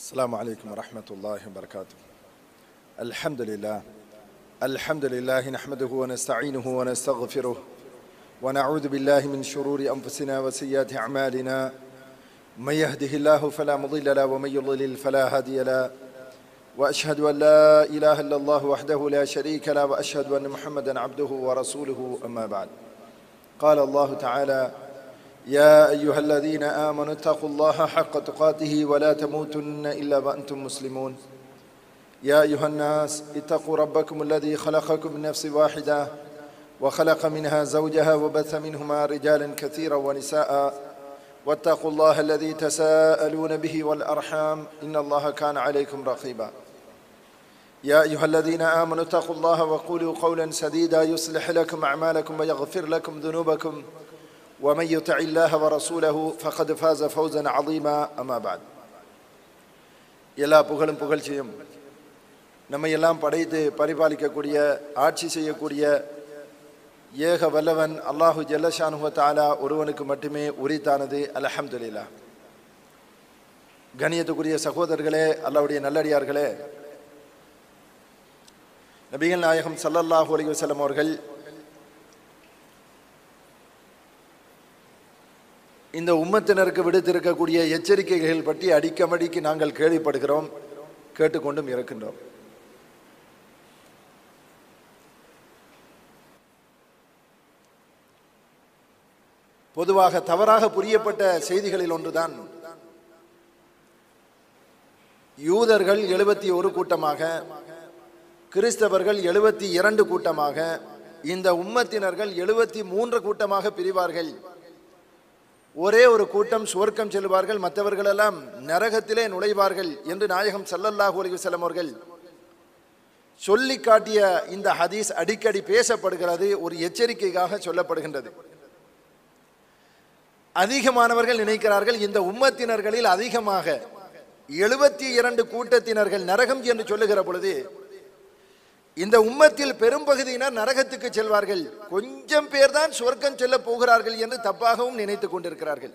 السلام عليكم ورحمة الله وبركاته الحمد لله الحمد لله نحمده ونستعينه ونستغفره ونعوذ بالله من شرور أنفسنا وسيئات أعمالنا من يهده الله فلا مضل له ومن يضلل فلا هادي له وأشهد أن لا إله إلا الله وحده لا شريك له وأشهد أن محمدا عبده ورسوله أما بعد قال الله تعالى يا أيها الذين آمنوا اتقوا الله حق تقاته ولا تموتن إلا وأنتم مسلمون يا أيها الناس اتقوا ربكم الذي خلقكم من نفس واحدة وخلق منها زوجها وبث منهما رجالا كثيرا ونساء واتقوا الله الذي تساءلون به والأرحام إن الله كان عليكم رقيبا يا أيها الذين آمنوا اتقوا الله وقولوا قولا سديدا يصلح لكم أعمالكم ويغفر لكم ذنوبكم ومن يطع الله ورسوله فقد فاز فوزا عظيما أما بعد எல்லா புகழும் புகழ்ச்சியும் நம்மை எல்லாம் படைத்து பரிபாலிக்கக்கூடிய ஆட்சி செய்யக்கூடிய ஏக வல்லவன் அல்லாஹு ஜல்லஷானுவ தாலா ஒருவனுக்கு மட்டுமே உரித்தானது அல்ஹம்துலில்லாஹ் கணியத்துக்குரிய சகோதரர்களே அல்லாஹ்வுடைய நல்லடியார்களே நபிகள் நாயகம் ஸல்லல்லாஹு அலைஹி வஸல்லம் அவர்கள் இந்த உம்மத்தினருக்கு விடுத்திருக்கக்கூடிய எச்சரிக்கைகள் பற்றி அடிக்கமடிக்கு நாங்கள் கேள்விப்படுகிறோம் கேட்டுக்கொண்டும் இருக்கின்றோம் பொதுவாக தவறாக புரியப்பட்ட செய்திகளில் ஒன்றுதான் யூதர்கள் எழுபத்தி ஒரு கூட்டமாக கிறிஸ்தவர்கள் எழுபத்தி இரண்டு கூட்டமாக இந்த உம்மத்தினர்கள் எழுபத்தி மூன்று கூட்டமாக பிரிவார்கள் ஒரே ஒரு கூட்டம் சுவர்க்கம் செல்வார்கள் மற்றவர்களெல்லாம் நரகத்திலே நுழைவார்கள் என்று நாயகம் ஸல்லல்லாஹு அலைஹி வஸல்லம் அவர்கள் சொல்லி காட்டிய இந்த ஹதீஸ் அடிக்கடி பேசப்படுகிறது ஒரு எச்சரிக்கைக்காக சொல்லப்படுகின்றது அதிகமானவர்கள் நினைக்கிறார்கள் இந்த உம்மத்தினர்களில் அதிகமாக எழுபத்தி இரண்டு கூட்டத்தினர்கள் நரகம் என்று சொல்லுகிற பொழுது இந்த உம்மத்தில் பெரும்பகுதியினர் நரகத்துக்கு செல்வார்கள் கொஞ்சம் பேர் தான் சொர்க்கம் செல்ல போகிறார்கள் என்று தப்பாகவும் நினைத்துக் கொண்டிருக்கிறார்கள்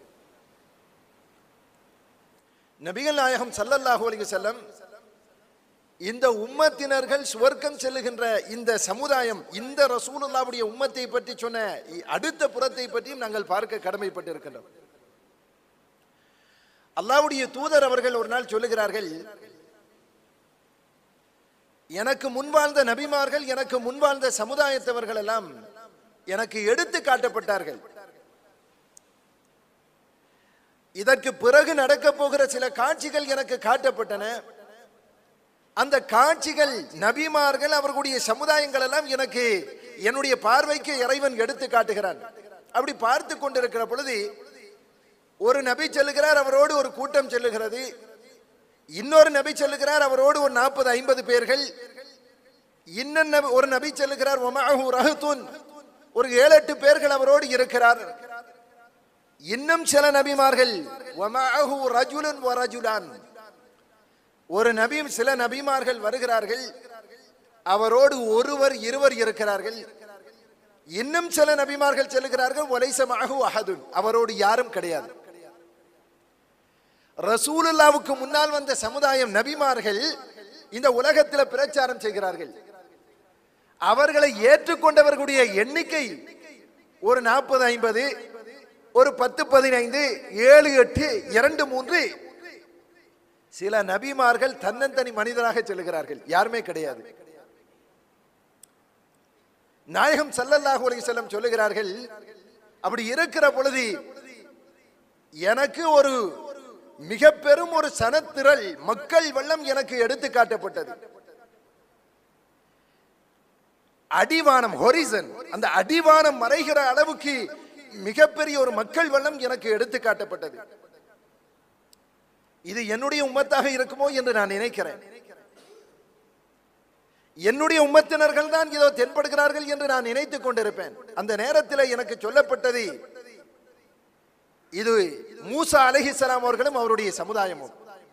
நபிகள் நாயகம் ஸல்லல்லாஹு அலைஹி வஸல்லம் இந்த உம்மத்தினர்கள் சுவர்க்கம் செல்லுகின்ற இந்த சமுதாயம் இந்த ரசூலுல்லாவுடைய உம்மத்தை பற்றி சொன்ன அடுத்த புறத்தை பற்றியும் நாங்கள் பார்க்க கடமைப்பட்டு இருக்கின்றோம் அல்லாவுடைய தூதர் அவர்கள் ஒரு நாள் சொல்லுகிறார்கள் எனக்கு முன்வாழ்ந்த நபிமார்கள் எனக்கு முன்வாழ்ந்த சமுதாயத்தவர்கள் எல்லாம் எனக்கு எடுத்து காட்டப்பட்டார்கள் இதற்கு பிறகு நடக்க போகிற சில காட்சிகள் எனக்கு காட்டப்பட்டன அந்த காட்சிகள் நபிமார்கள் அவர்களுடைய சமுதாயங்கள் எல்லாம் எனக்கு என்னுடைய பார்வைக்கு இறைவன் எடுத்து காட்டுகிறான் அப்படி பார்த்து கொண்டிருக்கிற பொழுது ஒரு நபி செல்லுகிறார் அவரோடு ஒரு கூட்டம் செல்லுகிறது இன்னொரு நபி செல்லுகிறார் அவரோடு ஒரு நாற்பது ஐம்பது பேர்கள் இன்னும் நபி ஒரு நபி செல்லுகிறார் ஒமாஹு ரஹத்துன் ஒரு ஏழு எட்டு பேர்கள் அவரோடு இருக்கிறார் இன்னும் சில நபிமார்கள் ஒமாஹு ரஜுலன் வ ரஜுலான் ஒரு நபி சில நபிமார்கள் வருகிறார்கள் அவரோடு ஒருவர் இருவர் இருக்கிறார்கள் இன்னும் சில நபிமார்கள் செல்லுகிறார்கள் ஒலைசமாகு அஹதுன் அவரோடு யாரும் கிடையாது ரசூலுல்லாவுக்கு முன்னால் வந்த சமுதாயம் நபிமார்கள் இந்த உலகத்தில் பிரச்சாரம் செய்கிறார்கள் அவர்களை ஏற்றுக்கொண்டவர்களுடைய எண்ணிக்கை ஒரு நாற்பது ஐம்பது ஒரு பத்து பதினைந்து ஏழு எட்டு இரண்டு மூன்று சில நபிமார்கள் தன்னந்தனி மனிதராக செல்கிறார்கள் யாருமே கிடையாது நாயகம் சல்லல்லாஹு அலைஹி வஸல்லம் சொல்லுகிறார்கள் அப்படி இருக்கிற பொழுது எனக்கு ஒரு மிக பெரும் ஒரு சனத்திரள் மக்கள் வெள்ளம் எனக்கு எடுத்து காட்டப்பட்டது அடிவானம் ஹொரிசன் அந்த அடிவானம் மறைகிற அளவுக்கு மிகப்பெரிய ஒரு மக்கள் வெள்ளம் எனக்கு எடுத்து காட்டப்பட்டது இது என்னுடைய உம்மத்தாக இருக்குமோ என்று நான் நினைக்கிறேன் என்னுடைய உம்மத்தினர்கள் தான் இதோ தென்படுகிறார்கள் என்று நான் நினைத்துக் கொண்டிருப்பேன் அந்த நேரத்தில் எனக்கு சொல்லப்பட்டது இது மூசா அலஹிசலாம் அவர்களும் அவருடைய சமுதாயமும்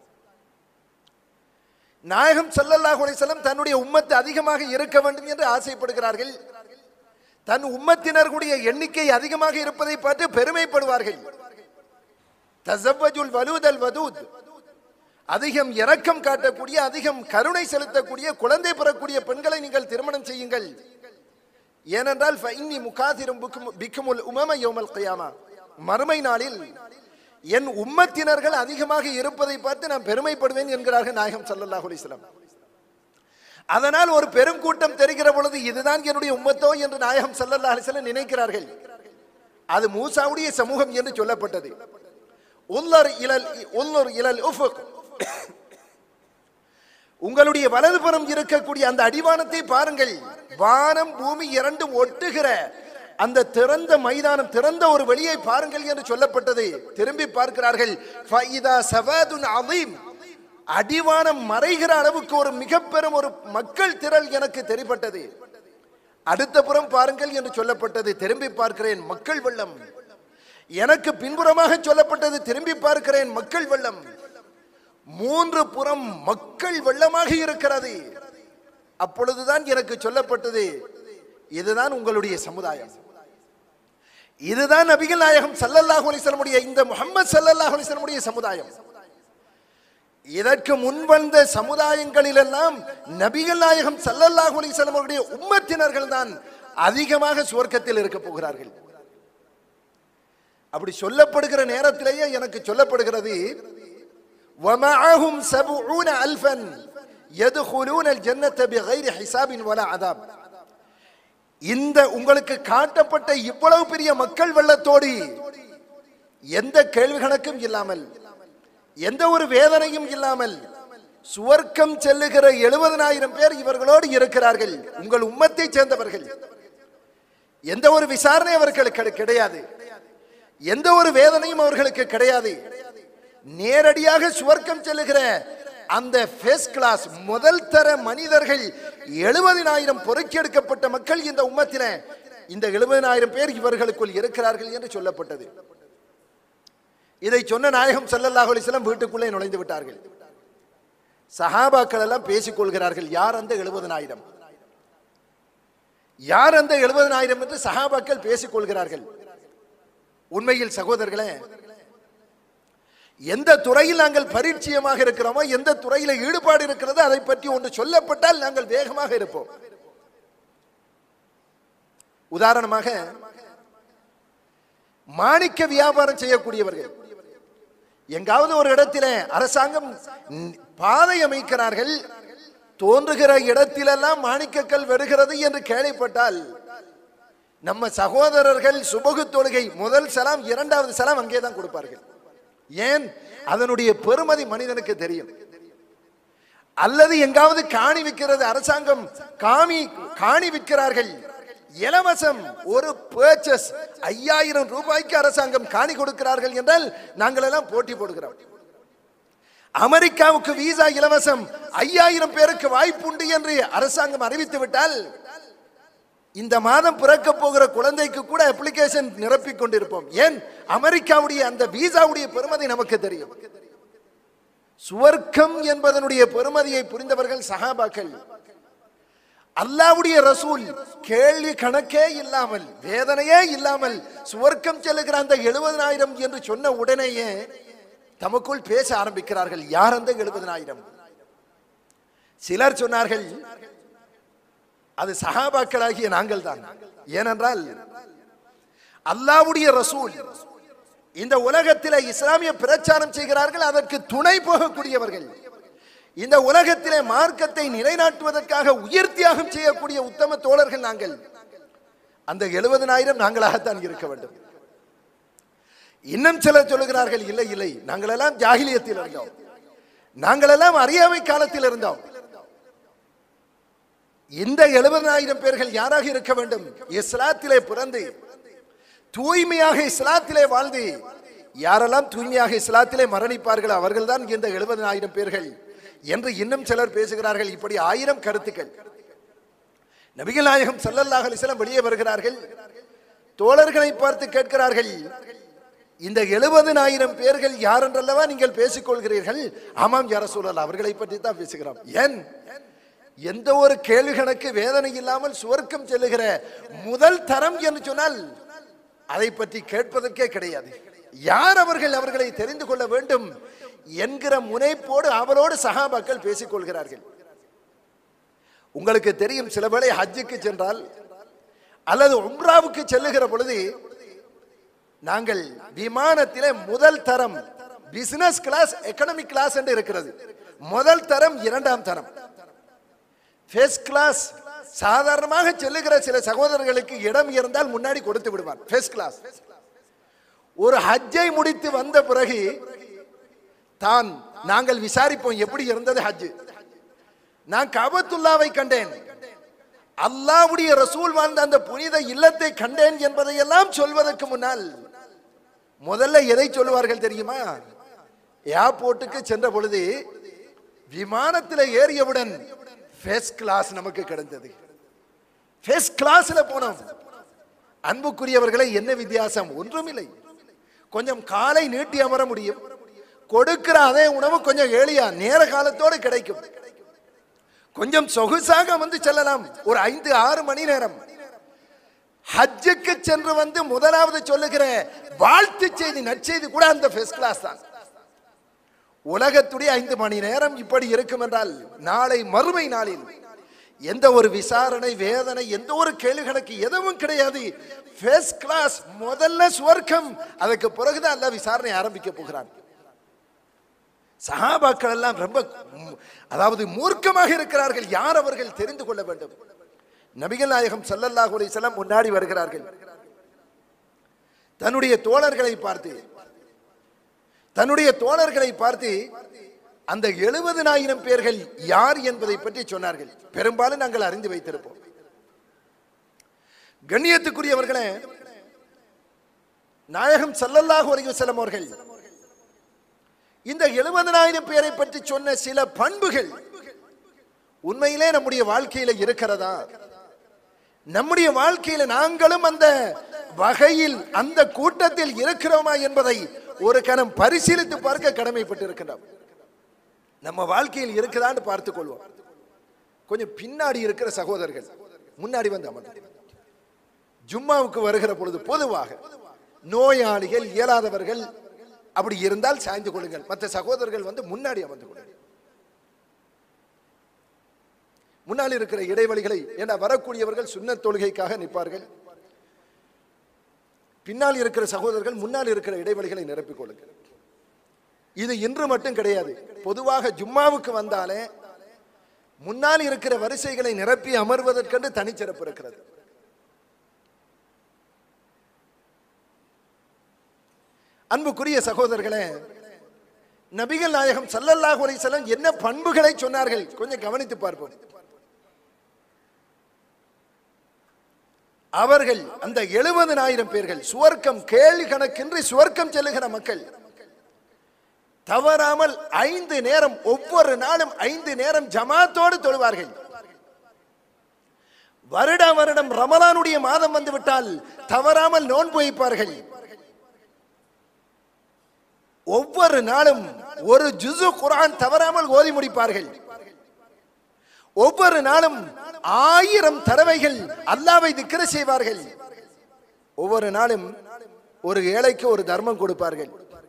நாயகம் சல்லல்லாஹு அலைஹிஸ்ஸலாம் தன்னுடைய உம்மத்து அதிகமாக இருக்க வேண்டும் என்று ஆசைப்படுகிறார்கள் தன் உம்மத்தினர்களுடைய எண்ணிக்கை அதிகமாக இருப்பதை பார்த்து பெருமைப்படுவார்கள் தசவ்வஜுல் வலூதல் வதூத் அதிகம் இரக்கம் காட்டக்கூடிய அதிகம் கருணை செலுத்தக்கூடிய குழந்தை பெறக்கூடிய பெண்களை நீங்கள் திருமணம் செய்யுங்கள் ஏனென்றால் ஃபைன்னி முகாதிரும் புக்கும்- பிக்குமுல் உமம யௌமல் கியாமா மறுமை நாளில் என் உம்மத்தினர்கள் அதிகமாக இருப்பதை பார்த்து நான் பெருமைப்படுவேன் என்கிறார்கள் நாயகம் ஸல்லல்லாஹு அலைஹி வஸல்லம் அதனால் ஒரு பெரும் கூட்டம் தெரிகிற பொழுது இதுதான் என்னுடைய உம்மத்தோ என்று நாயகம் ஸல்லல்லாஹு அலைஹி வஸல்லம் நினைக்கிறார்கள் அது மூசாவுடைய சமூகம் என்று சொல்லப்பட்டது உல்லர் இலல் உல்லர் இலல் உஃபுக் உங்களுடைய வலதுபுறம் இருக்கக்கூடிய அந்த அடிவானத்தை பாருங்கள் வானம் பூமி இரண்டும் ஒட்டுகிற அந்த திறந்த மைதானம் திறந்த ஒரு வெளியை பாருங்கள் என்று சொல்லப்பட்டது திரும்பி பார்க்கிறார்கள் ஃபைதா சவாதுன் அதீம் அடிவானம் மறைகிற அளவுக்கு ஒரு மிக பெரும் ஒரு மக்கள் திரள் எனக்கு தெரிப்பட்டது அடுத்த புறம் பாருங்கள் என்று சொல்லப்பட்டது திரும்பி பார்க்கிறேன் மக்கள் வெள்ளம் எனக்கு பின்புறமாக சொல்லப்பட்டது திரும்பி பார்க்கிறேன் மக்கள் வெள்ளம் மூன்று புறம் மக்கள் வெள்ளமாக இருக்கிறது அப்பொழுதுதான் எனக்கு சொல்லப்பட்டது இதுதான் உங்களுடைய சமுதாயம் இதுதான் நபிகள் நாயகம் ஸல்லல்லாஹு அலைஹி வஸல்லமுடைய இந்த முஹம்மது ஸல்லல்லாஹு அலைஹி வஸல்லமுடைய சமுதாயம் இதற்கு முன் வந்த சமுதாயங்களிலெல்லாம் நபிகள் நாயகம் ஸல்லல்லாஹு அலைஹி வஸல்லம் அவருடைய உம்மத்தினர்கள் தான் அதிகமாக சுவர்க்கத்தில் இருக்க போகிறார்கள் அப்படி சொல்லப்படுகிற நேரத்திலேயே எனக்கு சொல்லப்படுகிறது ومعهم سبعون ألفا يدخلون الجنة بغير حساب ولا عذاب இந்த உங்களுக்கு காட்டப்பட்ட இவ்வளவு பெரிய மக்கள் வெள்ளத்தோடு எந்த கேள்வி கணக்கும் இல்லாமல் எந்த ஒரு வேதனையும் இல்லாமல் சுவர்க்கம் செல்லுகிற எழுபதனாயிரம் பேர் இவர்களோடு இருக்கிறார்கள் உங்கள் உம்மத்தை சேர்ந்தவர்கள் எந்த ஒரு விசாரணை அவர்களுக்கு கிடையாது எந்த ஒரு வேதனையும் அவர்களுக்கு கிடையாது நேரடியாக சுவர்க்கம் செல்லுகிற அந்த ஃபர்ஸ்ட் கிளாஸ் முதல் தர மனிதர்கள் எழுபதினாயிரம் பொறுக்கெடுக்கப்பட்ட மக்கள் இந்த உம்மத்தில இந்த எழுபதினாயிரம் பேர் இவர்களுக்குள் இருக்கிறார்கள் என்று சொல்லப்பட்டது இதை சொன்ன நாயகம் ஸல்லல்லாஹு அலைஹி வஸல்லம் வீட்டுக்குள்ளே நுழைந்து விட்டார்கள் சஹாபாக்கள் எல்லாம் பேசிக் கொள்கிறார்கள் யார் அந்த எழுபதனாயிரம் யார் அந்த எழுபதனாயிரம் என்று சஹாபாக்கள் பேசிக் கொள்கிறார்கள் உண்மையில் சகோதரர்களே எந்த துறையில் நாங்கள் பரிச்சயமாக இருக்கிறோமோ எந்த துறையில ஈடுபாடு இருக்கிறதோ அதை பற்றி ஒன்று சொல்லப்பட்டால் நாங்கள் வேகமாக இருப்போம் உதாரணமாக மாணிக்க வியாபாரம் செய்யக்கூடியவர்கள் எங்காவது ஒரு இடத்தில அரசாங்கம் ம், பாதை அமைக்கிறார்கள் தோன்றுகிற இடத்திலெல்லாம் மாணிக்கக்கல் வருகிறது என்று கேள்விப்பட்டால் நம்ம சகோதரர்கள் சுபகு தொழுகை முதல் சலாம் இரண்டாவது சலாம் அங்கே தான் கொடுப்பார்கள் ஏன் அதனுடைய பெருமதி மனிதனுக்கு தெரியும் அல்லது எங்காவது காணி விற்கிறது அரசாங்கம் காமி காணி விற்கிறார்கள் இலவசம் ஒரு பர்ச்சஸ் ஐயாயிரம் ரூபாய்க்கு அரசாங்கம் காணி கொடுக்கிறார்கள் என்றால் நாங்கள் எல்லாம் போட்டி போடுகிறோம் அமெரிக்காவுக்கு விசா இலவசம் ஐயாயிரம் பேருக்கு வாய்ப்புண்டு என்று அரசாங்கம் அறிவித்து விட்டால் இந்த மாதம் பிறக்க போகிற குழந்தைக்கு கூட அப்ளிகேஷன் நிரப்பிக் கொண்டிருப்போம் ஏன் அமெரிக்காவுடைய அந்த விசாவுடைய பெருமதி நமக்கு தெரியும் சுவர்க்கம் என்பதனுடைய பெருமதியை புரிந்தவர்கள் சஹாபாக்கள் அல்லாவுடைய ரசூல் கேள்வி கணக்கே இல்லாமல் வேதனையே இல்லாமல் சுவர்க்கம் செல்லுகிற அந்த எழுபதனாயிரம் என்று சொன்ன உடனேயே தமக்குள் பேச ஆரம்பிக்கிறார்கள் யார் அந்த எழுபதனாயிரம் சிலர் சொன்னார்கள் அது சஹாபாக்களாகிய நாங்கள் தான் ஏனென்றால் அல்லாவுடைய ரசூல் இந்த உலகத்திலே இஸ்லாமிய பிரச்சாரம் செய்கிறார்கள் அதற்கு துணை போகக்கூடியவர்கள் இந்த உலகத்திலே மார்க்கத்தை நிலைநாட்டுவதற்காக உயிர் தியாகம் செய்யக்கூடிய உத்தம தோழர்கள் நாங்கள் அந்த எழுபதனாயிரம் நாங்களாகத்தான் இருக்க வேண்டும் இன்னும் சிலர் சொல்லுகிறார்கள் இல்லை இல்லை நாங்கள் எல்லாம் ஜாகிலியத்தில் இருந்தோம் நாங்கள் எல்லாம் அறியாமை காலத்தில் இருந்தோம் இந்த எழுபதாயிரம் பேர்கள் யாராக இருக்க வேண்டும் இஸ்லாத்திலே பிறந்து தூய்மையாக இஸ்லாத்திலே வாழ்ந்து யாரெல்லாம் தூய்மையாக இஸ்லாத்திலே மரணிப்பார்கள் அவர்கள்தான் இந்த எழுபதாயிரம் பேர்கள் என்று இன்னும் சிலர் பேசுகிறார்கள் இப்படி ஆயிரம் கருத்துக்கள் நபிகள் நாயகம் ஸல்லல்லாஹு அலைஹி வஸல்லம் வெளியே வருகிறார்கள் தோழர்களை பார்த்து கேட்கிறார்கள் இந்த எழுபதனாயிரம் பேர்கள் யார் என்றல்லவா நீங்கள் பேசிக்கொள்கிறீர்கள் ஆமாம் யார சூழல் அவர்களை பற்றி தான் பேசுகிறோம் ஏன் எந்த ஒரு கேள்வி கணக்கு வேதனை இல்லாமல் சுவர்க்கம் செல்லுகிற முதல் தரம் என்று சொன்னால் அதை பற்றி கேட்பதற்கே கிடையாது யார் அவர்கள் அவர்களை தெரிந்து கொள்ள வேண்டும் என்கிற முனைப்போடு அவரோடு சஹாபாக்கள் பேசிக் கொள்கிறார்கள் உங்களுக்கு தெரியும் சில வேளை ஹஜ்ஜுக்கு சென்றால் அல்லது உம்ராவுக்கு செல்லுகிற பொழுது நாங்கள் விமானத்திலே முதல் தரம் பிசினஸ் கிளாஸ் எக்கனாமிக் கிளாஸ் என்று இருக்கிறது முதல் தரம் இரண்டாம் தரம் ஃபர்ஸ்ட் கிளாஸ் சாதாரணமாக செல்லுகிற சில சகோதரர்களுக்கு இடம் இருந்தால் முன்னாடி கொடுத்து விடுவார் ஃபர்ஸ்ட் கிளாஸ் ஒரு ஹஜ்ஜை முடித்து வந்த பிறகு தான் நாங்கள் விசாரிப்போம் எப்படி இருந்தது ஹஜ் நான் கபத்துல்லாவை கண்டேன் அல்லாவுடைய ரசூல் வாழ்ந்த அந்த புனித இல்லத்தை கண்டேன் என்பதையெல்லாம் சொல்வதற்கு முன்னால் முதல்ல எதை சொல்லுவார்கள் தெரியுமா ஏர்போர்ட்டுக்கு சென்ற பொழுது விமானத்தில் ஏறியவுடன் ஃபர்ஸ்ட் கிளாஸ் நமக்கு கிடைத்தது ஃபர்ஸ்ட் கிளாஸ்ல போனோம் அன்புக்குரியவர்களை என்ன வித்தியாசம் ஒன்றுமில்லை கொஞ்சம் காலை நீட்டி அமர முடியும் கொடுக்கிற அதே உணவு கொஞ்சம் எளியா நேர காலத்தோடு கிடைக்கும் கொஞ்சம் சொகுசாக வந்து செல்லலாம் ஒரு ஐந்து ஆறு மணி நேரம் ஹஜ்ஜுக்கு சென்று வந்து முதலாவது சொல்லுகிற வாழ்த்து செய்தி நற்செய்தி கூட அந்த ஃபர்ஸ்ட் கிளாஸ் தான் உலகத்துடைய ஐந்து மணி நேரம் இப்படி இருக்கும் என்றால் நாளை மறுமை நாளில் எந்த ஒரு விசாரணை வேதனை எந்த ஒரு கேள்வி கணக்கு எதுவும் கிடையாது ஃபர்ஸ்ட் கிளாஸ் முதல்ல சுவர்க்கம் அதுக்கு பிறகுதான் அல்ல விசாரணை ஆரம்பிக்க போகிறான் சஹாபாக்கள் எல்லாம் ரொம்ப ம், அதாவது மூர்க்கமாக இருக்கிறார்கள் யார் அவர்கள் தெரிந்து கொள்ள வேண்டும் நபிகள் நாயகம் ஸல்லல்லாஹு அலைஹி வஸல்லம் முன்னாடி வருகிறார்கள் தன்னுடைய தோழர்களை பார்த்து தன்னுடைய தோழர்களை பார்த்து அந்த எழுபதனாயிரம் பேர்கள் யார் என்பதை பற்றி சொன்னார்கள் பெரும்பாலும் நாங்கள் அறிந்து வைத்திருப்போம் கண்ணியத்துக்குரியவர்களே நாயகம் ஸல்லல்லாஹு அலைஹி வஸல்லம் அவர்கள் இந்த எழுபதனாயிரம் பேரை பற்றி சொன்ன சில பண்புகள் உண்மையிலே நம்முடைய வாழ்க்கையில இருக்கிறதா நம்முடைய வாழ்க்கையில நாங்களும் அந்த வகையில் அந்த கூட்டத்தில் இருக்கிறோமா என்பதை ஒரு கணம் பரிசீலித்து பார்க்க கடமைப்பட்டிருக்கின்றோம் நம்ம வாழ்க்கையில் இருக்குதான்னு பார்த்துக் கொள்வோம் கொஞ்சம் பின்னாடி இருக்கிற சகோதரர்கள் முன்னாடி வந்து அமர்ந்து ஜும்மாவுக்கு வருகிற பொழுது பொதுவாக நோயாளிகள் இயலாதவர்கள் அப்படி இருந்தால் சாய்ந்து கொள்ளுங்கள் மற்ற சகோதரர்கள் வந்து முன்னாடி அமர்ந்து கொள்ளுங்கள் முன்னால் இருக்கிற இடைவெளிகளை ஏன்னா வரக்கூடியவர்கள் சுன்னத் தொழுகைக்காக நிற்பார்கள் பின்னால் இருக்கிற சகோதரர்கள் முன்னால் இருக்கிற இடைவெளிகளை நிரப்பிக் கொள்ளுங்கள் இது இன்று மட்டும் கிடையாது பொதுவாக ஜும்மாவுக்கு வந்தாலே முன்னால் இருக்கிற வரிசைகளை நிரப்பி அமர்வதற்கென்று தனிச்சிறப்பு இருக்கிறது அன்புக்குரிய சகோதரர்களே நபிகள் நாயகம் ஸல்லல்லாஹு அலைஹி வஸல்லம் என்ன பண்புகளை சொன்னார்கள் கொஞ்சம் கவனித்து பார்ப்போம் அவர்கள் அந்த எழுபதனாயிரம் பேர்கள் சுவர்க்கம் கேள்வி கணக்கின்றி சுவர்க்கம் செல்லுகிற மக்கள் தவறாமல் ஐந்து நேரம் ஒவ்வொரு நாளும் ஐந்து நேரம் ஜமாத்தோடு தொழுவார்கள் வருட வருடம் ரமலானுடைய மாதம் வந்து விட்டால் தவறாமல் நோன்பு வைப்பார்கள் ஒவ்வொரு நாளும் ஒரு ஜுசு குர்ஆன் தவறாமல் ஓதி முடிப்பார்கள் ஒவ்வொரு நாளும் ஆயிரம் தடவைகள் அல்லாவை திக்கிர செய்வார்கள் ஒவ்வொரு நாளும் ஒரு ஏழைக்கு ஒரு தர்மம் கொடுப்பார்கள்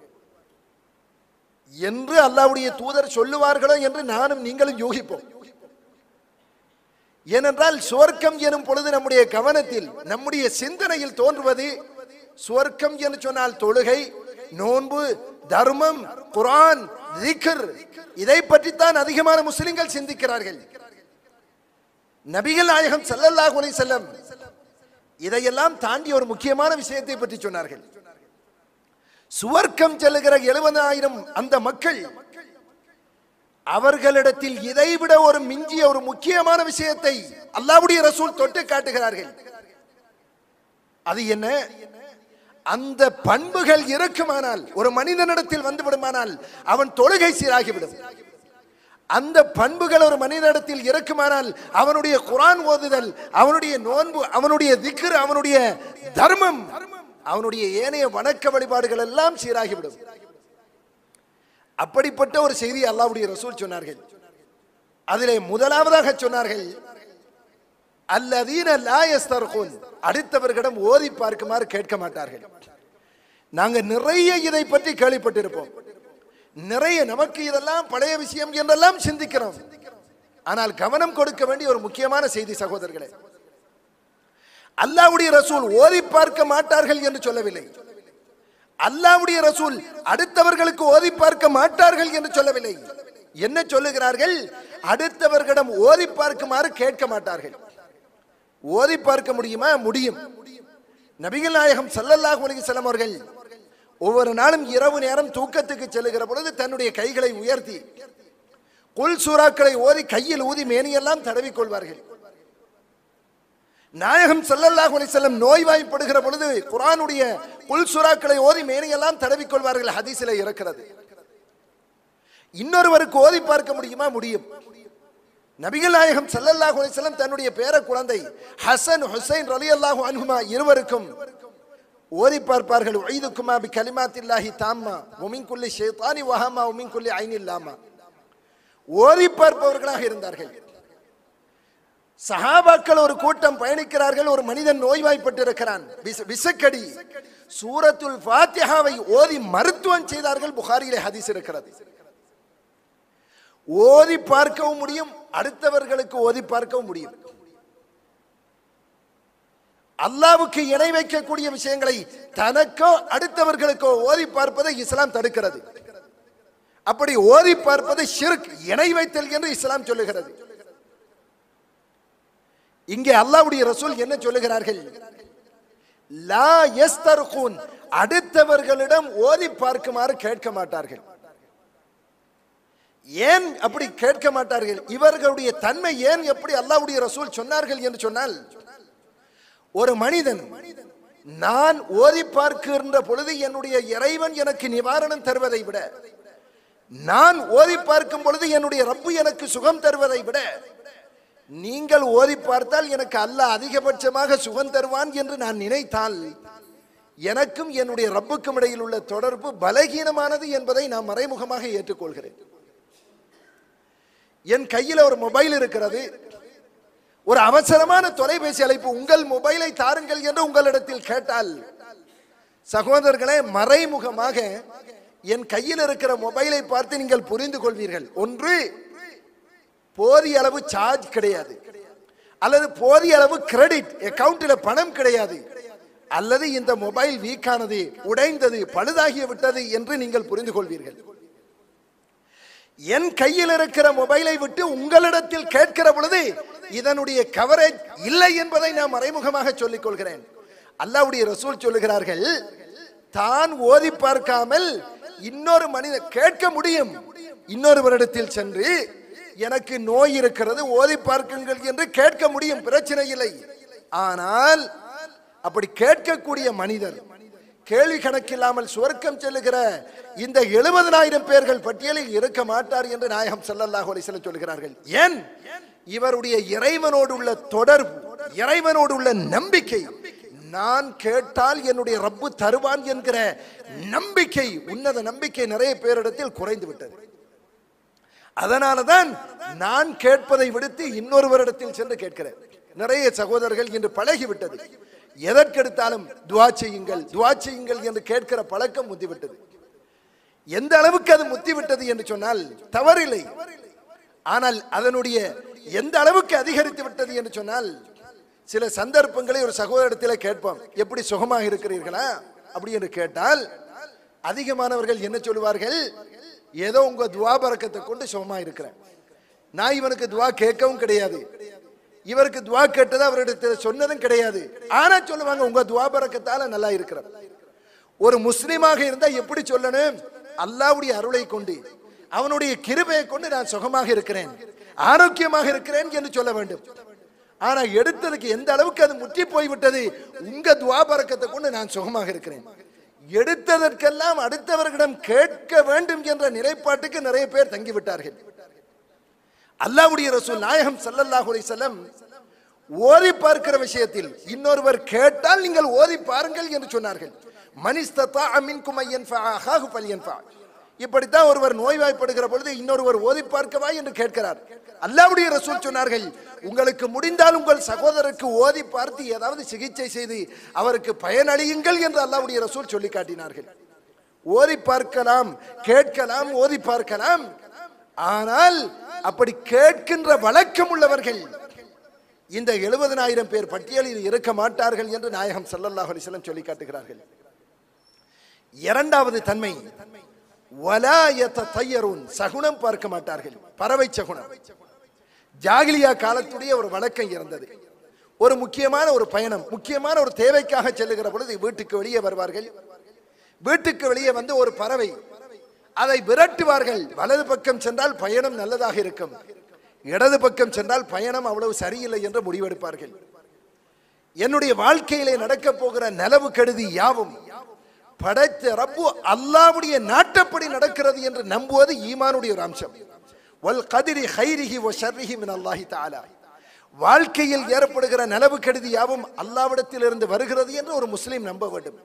என்று அல்லாவுடைய தூதர் சொல்லுவார்களோ என்று நானும் நீங்களும் யூகிப்போம் ஏனென்றால் சுவர்க்கம் எனும் பொழுது நம்முடைய கவனத்தில் நம்முடைய சிந்தனையில் தோன்றுவது சுவர்க்கம் என்று சொன்னால் தொழுகை நோன்பு தர்மம் குரான் திக்ர் இதை பற்றித்தான் அதிகமான முஸ்லிம்கள் சிந்திக்கிறார்கள் நபிகள் நாயகம் ஸல்லல்லாஹு அலைஹி வஸல்லம் இதையெல்லாம் தாண்டி ஒரு முக்கியமான விஷயத்தை பற்றி சொன்னார்கள் சுவர்க்கம் செல்லுகிற எழுபதாயிரம் அந்த மக்கள் அவர்களிடத்தில் இதைவிட ஒரு மிஞ்சிய ஒரு முக்கியமான விஷயத்தை அல்லாஹ்வுடைய ரசூல் தொட்டு காட்டுகிறார்கள் அது என்ன அந்த பண்புகள் இருக்குமானால் ஒரு மனிதனிடத்தில் வந்து விடுமானால் அவன் தொழுகை சீராகிவிடும் அந்த பண்புகள் ஒரு மனிதனிடத்தில் இருக்குமானால் அவனுடைய குரான் ஓதுதல் அவனுடைய நோன்பு அவனுடைய திக்ர் அவனுடைய தர்மம் அவனுடைய ஏனைய வணக்க வழிபாடுகள் எல்லாம் சீராகிவிடும் அப்படிப்பட்ட ஒரு செய்தி அல்லாஹ்வுடைய ரசூல் சொன்னார்கள் அதிலே முதலாவதாக சொன்னார்கள் அல்லதீன லா யஸ்தர்குன் அடுத்தவர்களிடம் ஓதி பார்க்குமாறு கேட்க மாட்டார்கள் நாங்க நிறைய இதை பற்றி கேள்விப்பட்டிருப்போம் நிறைய நமக்கு இதெல்லாம் பழைய விஷயம் என்றெல்லாம் சிந்திக்கிறோம் ஆனால் கவனம் கொடுக்க வேண்டிய ஒரு முக்கியமான செய்தி சகோதரர்களே அல்லாவுடைய ரசூல் ஓதி பார்க்க மாட்டார்கள் என்று சொல்லவில்லை அல்லாவுடைய ரசூல் அடுத்தவர்களுக்கு ஓதி பார்க்க மாட்டார்கள் என்று சொல்லவில்லை என்ன சொல்லுகிறார்கள் அடுத்தவர்களிடம் ஓதி பார்க்குமாறு கேட்க மாட்டார்கள் ஓதி பார்க்க முடியுமா முடியும் நபிகள் நாயகம் ஸல்லல்லாஹு அலைஹி வஸல்லம் அவர்கள் ஒவ்வொரு நாளும் இரவு நேரம் தூக்கத்துக்கு செல்லுகிற பொழுது தன்னுடைய கைகளை உயர்த்தி குல் சூறாக்களை ஓதி கையில் ஊதி மேனியெல்லாம் தடவிக் கொள்வார்கள் நாயகம் ஸல்லல்லாஹு அலைஹி வஸல்லம் நோய்வாய்ப்படுகிற பொழுது குர்ஆனுடைய குல் சூறாக்களை ஓதி மேனியெல்லாம் தடவிக் கொள்வார்கள் ஹதீஸிலே இருக்கிறது இன்னொருவருக்கு ஓதி பார்க்க முடியுமா முடியும் நபிகள் நாயகம் ஸல்லல்லாஹு அலைஹி வஸல்லம் தன்னுடைய பேர குழந்தை ஹசன் ஹுசைன் ரலியல்லாஹு அன்ஹுமா இருவருக்கும் ஓதி பார்ப்பார்கள் உய்துக்குமா பி கலிமாத்தில்லாஹி தாம்மா உமின் குல்லி ஷைத்தானி வஹமா உமின் குல்லி ஐனில்லாமா ஓதி பார்ப்பவர்களாக இருந்தார்கள் சஹாபாக்கள் ஒரு கூட்டம் பயணிக்கிறார்கள் ஒரு மனிதன் நோய்வாய்ப்பட்டிருக்கிறான் விச- விசக்கடி சூரத்துல் ஃபாத்திஹாவை ஓதி மருத்துவம் செய்தார்கள் புகாரியிலே ஹதீஸ் இருக்கிறது ஓதி பார்க்கவும் முடியும் அடுத்தவர்களுக்கு ஓதி பார்க்கவும் முடியும் அல்லாவுக்கு இணை வைக்கக்கூடிய விஷயங்களை தனக்கோ அடுத்தவர்களுக்கோ ஓதி பார்ப்பதை இஸ்லாம் தடுக்கிறது அப்படி ஓதி பார்ப்பது ஷிர்க் இணை வைத்தல் என்று இஸ்லாம் சொல்லுகிறது இங்கே அல்லாஹ்வுடைய ரசூல் என்ன சொல்லுகிறார்கள் லா யஸ்தர்கூன் அடுத்தவர்களிடம் ஓதி பார்க்குமாறு கேட்க மாட்டார்கள் ஏன் அப்படி கேட்க மாட்டார்கள் இவர்களுடைய தன்மை ஏன் எப்படி அல்லாஹ்வுடைய ரசூல் சொன்னார்கள் என்று சொன்னால் ஒரு மனிதன் நான் ஓதி பார்க்கின்ற பொழுது என்னுடைய இறைவன் எனக்கு நிவாரணம் தருவதை விட நான் ஓதி பார்க்கும் பொழுது என்னுடைய ரப்பு எனக்கு சுகம் தருவதை விட நீங்கள் ஓதி பார்த்தால் எனக்கு அல்லாஹ் அதிகபட்சமாக சுகம் தருவான் என்று நான் நினைத்தால் எனக்கும் என்னுடைய ரப்புக்கும் இடையில் உள்ள தொடர்பு பலகீனமானது என்பதை நான் மறைமுகமாக ஏற்றுக்கொள்கிறேன் என் கையில் ஒரு மொபைல் இருக்கிறது ஒரு அவசரமான தொலைபேசி அழைப்பு உங்கள் மொபைலை தாருங்கள் என்று உங்களிடத்தில் கேட்டால் சகோதரர்களே மறைமுகமாக என் கையில் இருக்கிற மொபைலை பார்த்து நீங்கள் புரிந்து கொள்வீர்கள் ஒன்று போதிய அளவு சார்ஜ் கிடையாது அல்லது போதிய அளவு கிரெடிட் அக்கவுண்டில் பணம் கிடையாது அல்லது இந்த மொபைல் வீக்கானது உடைந்தது பழுதாகி விட்டது என்று நீங்கள் புரிந்து கொள்வீர்கள் என் கையில் இருக்கிற மொபைலை விட்டு உங்களிடத்தில் கேட்கிற பொழுது இதனுடைய கவரேஜ் இல்லை என்பதை நான் மறைமுகமாக சொல்லிக் கொள்கிறேன் அல்லாவுடைய ரசூல் சொல்லுகிறார்கள் தான் ஓதி பார்க்காமல் இன்னொரு மனிதன் கேட்க முடியும் இன்னொருவரிடத்தில் சென்று எனக்கு நோய் இருக்கிறது ஓதி பார்க்குங்கள் என்று கேட்க முடியும் பிரச்சனை இல்லை ஆனால் அப்படி கேட்கக்கூடிய மனிதர் கேள்வி கணக்கில்லாமல் சுவர்க்கம் செல்லுகிற இந்த எழுபதனாயிரம் பேர்கள் பட்டியலில் இருக்க மாட்டார் என்று நாயகம் ஸல்லல்லாஹு அலைஹி வஸல்லம் சொல்கிறார்கள் ஏன் இவருடைய இறைவனோடு உள்ள தொடர்பு இறைவனோடு உள்ள நம்பிக்கை நான் கேட்டால் என்னுடைய ரப்பு தருவான் என்கிற நம்பிக்கை உன்னத நம்பிக்கை நிறைய பேரிடத்தில் குறைந்து விட்டது அதனாலதான் நான் கேட்பதை விடுத்து இன்னொருவரிடத்தில் சென்று கேட்கிறேன் நிறைய சகோதரர்கள் இன்று பழகிவிட்டது எதற்கெடுத்தாலும் துவா செய்யுங்கள் துவா செய்யுங்கள் என்று கேட்கிற பழக்கம் முத்திவிட்டது எந்த அளவுக்கு அது முத்திவிட்டது என்று சொன்னால் தவறில்லை ஆனால் அதனுடைய எந்த அளவுக்கு அதிகரித்து விட்டது என்று சொன்னால் சில சந்தர்ப்பங்களை ஒரு சகோதரத்தில் கேட்போம் எப்படி சுகமாக இருக்கிறீர்களா அப்படி என்று கேட்டால் அதிகமானவர்கள் என்ன சொல்லுவார்கள் ஏதோ உங்க துவா பறக்கத்தை கொண்டு சுகமா இருக்கிறேன் நான் இவனுக்கு துவா கேட்கவும் கிடையாது இவருக்கு துவா கேட்டது அவரிடத்தில் சொன்னதும் கிடையாது ஆனா சொல்லுவாங்க உங்க துவா பறக்கத்தால நல்லா இருக்கிறேன் ஒரு முஸ்லீமாக இருந்தா எப்படி சொல்லணும் அல்லாவுடைய அருளை கொண்டு அவனுடைய கிருபையை கொண்டு நான் சுகமாக இருக்கிறேன் ஆரோக்கியமாக இருக்கிறேன் என்று சொல்ல வேண்டும் ஆனா எடுத்ததுக்கு எந்த அளவுக்கு அது முற்றி போய்விட்டது உங்க துவா பறக்கத்தை கொண்டு நான் சுகமாக இருக்கிறேன் எடுத்ததற்கெல்லாம் அடுத்தவர்களிடம் கேட்க வேண்டும் என்ற நிலைப்பாட்டுக்கு நிறைய பேர் தங்கிவிட்டார்கள் அல்லாஹ்வுடைய ரசூல் நாயகம் ஸல்லல்லாஹு அலைஹி வஸல்லம் ஓதி பார்க்கிற விஷயத்தில் இன்னொருவர் கேட்டால் நீங்கள் ஓதி பாருங்கள் என்று சொன்னார்கள் மனிஸ்ததா மின்கும் ஐயன்ஃபா அஹாஹு ஃபல்யன்ஃபா இப்படித்தான் ஒருவர் நோய்வாய்ப்படுகிற பொழுது இன்னொருவர் ஓதி பார்க்கவா என்று கேட்கிறார் அல்லாவுடைய ரசூல் சொன்னார்கள் உங்களுக்கு முடிந்தால் உங்கள் சகோதரருக்கு ஓதி பார்த்து ஏதாவது சிகிச்சை செய்து அவருக்கு பயனளியுங்கள் என்று அல்லாவுடைய ரசூல் சொல்லி காட்டினார்கள் ஓதி பார்க்கலாம் கேட்கலாம் ஓதி பார்க்கலாம் ஆனால் அப்படி கேட்கின்ற வழக்கம் உள்ளவர்கள் இந்த எழுபதனாயிரம் பேர் பட்டியலில் இருக்க மாட்டார்கள் என்று நாயகம் ஸல்லல்லாஹு அலைஹி வஸல்லம் சொல்லி காட்டுகிறார்கள் இரண்டாவது தன்மை வலா யத்தயருன் சகுனம் பார்க்க மாட்டார்கள் பறவை சகுனம் ஜாகிலியா காலத்துடைய ஒரு வழக்கம் இருந்தது ஒரு முக்கியமான ஒரு பயணம் முக்கியமான ஒரு தேவைக்காக செல்லுகிற பொழுது வீட்டுக்கு வெளியே வருவார்கள் வீட்டுக்கு வெளியே வந்து ஒரு பறவை அதை விரட்டுவார்கள் வலது பக்கம் சென்றால் பயணம் நல்லதாக இருக்கும் இடது பக்கம் சென்றால் பயணம் அவ்வளவு சரியில்லை என்று முடிவெடுப்பார்கள் என்னுடைய வாழ்க்கையிலே நடக்க போகிற நலவு கெடுதி யாவும் படைத்த ரப்பு அல்லாவுடைய நாட்டப்படி நடக்கிறது என்று நம்புவது ஈமானுடைய ஒரு அம்சம் வல் கதிரி ஹைரிஹி வ ஷர்ரிஹி மின் அல்லாஹி தஆலா வாழ்க்கையில் ஏற்படுகிற நலவு கெடுதி யாவும் அல்லாவிடத்தில் இருந்து வருகிறது என்று ஒரு முஸ்லீம் நம்ப வேண்டும்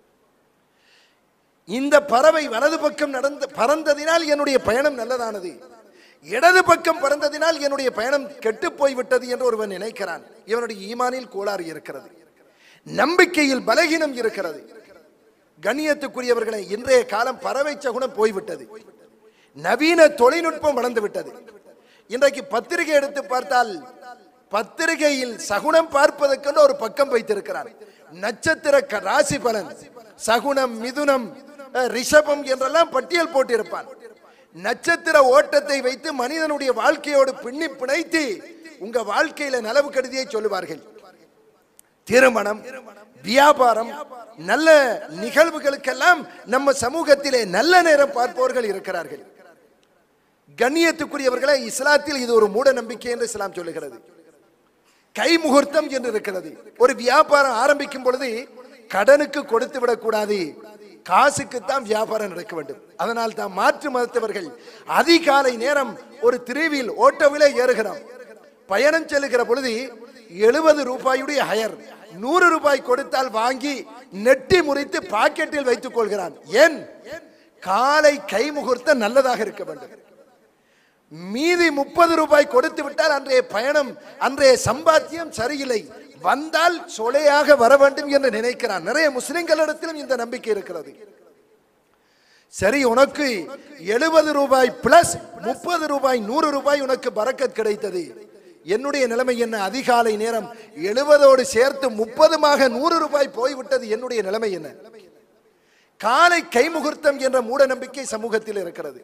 இந்த பறவை வலது பக்கம் நடந்து பறந்ததினால் என்னுடைய பயணம் நல்லதானது இடது பக்கம் பறந்ததினால் என்னுடைய பயணம் கெட்டு போய்விட்டது என்று ஒருவன் நினைக்கிறான் இவனுடைய ஈமானில் கோளாறு இருக்கிறது நம்பிக்கையில் பலகீனம் இருக்கிறது கண்ணியத்துக்குரியவர்களை இன்றைய காலம் பறவை சகுனம் போய்விட்டது நவீன தொழில்நுட்பம் வளர்ந்து விட்டது இன்றைக்கு பத்திரிகை எடுத்து பார்த்தால் பத்திரிகையில் சகுனம் பார்ப்பதற்கென்று ஒரு பக்கம் வைத்திருக்கிறார் நட்சத்திர க- ராசி பலன் சகுனம் மிதுனம் அஹ், ரிஷபம் என்றெல்லாம் பட்டியல் போட்டிருப்பான் நட்சத்திர ஓட்டத்தை வைத்து மனிதனுடைய வாழ்க்கையோடு பின்னி பிணைத்து உங்க வாழ்க்கையில நலவு கருதியை சொல்லுவார்கள் திருமணம் வியாபாரம் நல்ல நிகழ்வுகளுக்கெல்லாம் நம்ம சமூகத்திலே நல்ல நேரம் பார்ப்பவர்கள் இருக்கிறார்கள் கண்ணியத்துக்குரியவர்களே இஸ்லாத்தில் இது ஒரு மூட நம்பிக்கை என்று இஸ்லாம் சொல்லுகிறது கை முகூர்த்தம் என்று இருக்கிறது ஒரு வியாபாரம் ஆரம்பிக்கும் பொழுது கடனுக்கு கொடுத்து விடக்கூடாது காசுக்குத்தான் வியாபாரம் நடக்க வேண்டும் அதனால் தான் மாற்று மதத்தவர்கள் அதிகாலை நேரம் ஒரு திருவில் ஓட்டோவிலே ஏறுகிறோம் பயணம் செல்லுகிற பொழுது எழுபது ரூபாயுடைய ஹயர் நூறு ரூபாய் கொடுத்தால் வாங்கி நெட்டி முறித்து பாக்கெட்டில் வைத்துக் கொள்கிறான் ஏன் காலை கை முகூர்த்தம் நல்லதாக இருக்க வேண்டும் மீதி முப்பது ரூபாய் கொடுத்து விட்டால் அன்றைய பயணம் அன்றைய சம்பாத்தியம் சரியில்லை வந்தால் சொலையாக வர வேண்டும் என்று நினைக்கிறான் நிறைய முஸ்லிம்களிடத்திலும் இந்த நம்பிக்கை இருக்கிறது சரி உனக்கு எழுபது ரூபாய் பிளஸ் முப்பது ரூபாய் நூறு ரூபாய் உனக்கு பறக்கத் கிடைத்தது என்னுடைய நிலைமை என்ன அதிகாலை நேரம் எழுபதோடு சேர்த்து முப்பதுமாக நூறு ரூபாய் போய்விட்டது என்னுடைய நிலைமை என்ன காலை கைமுகூர்த்தம் என்ற மூட நம்பிக்கை சமூகத்தில் இருக்கிறது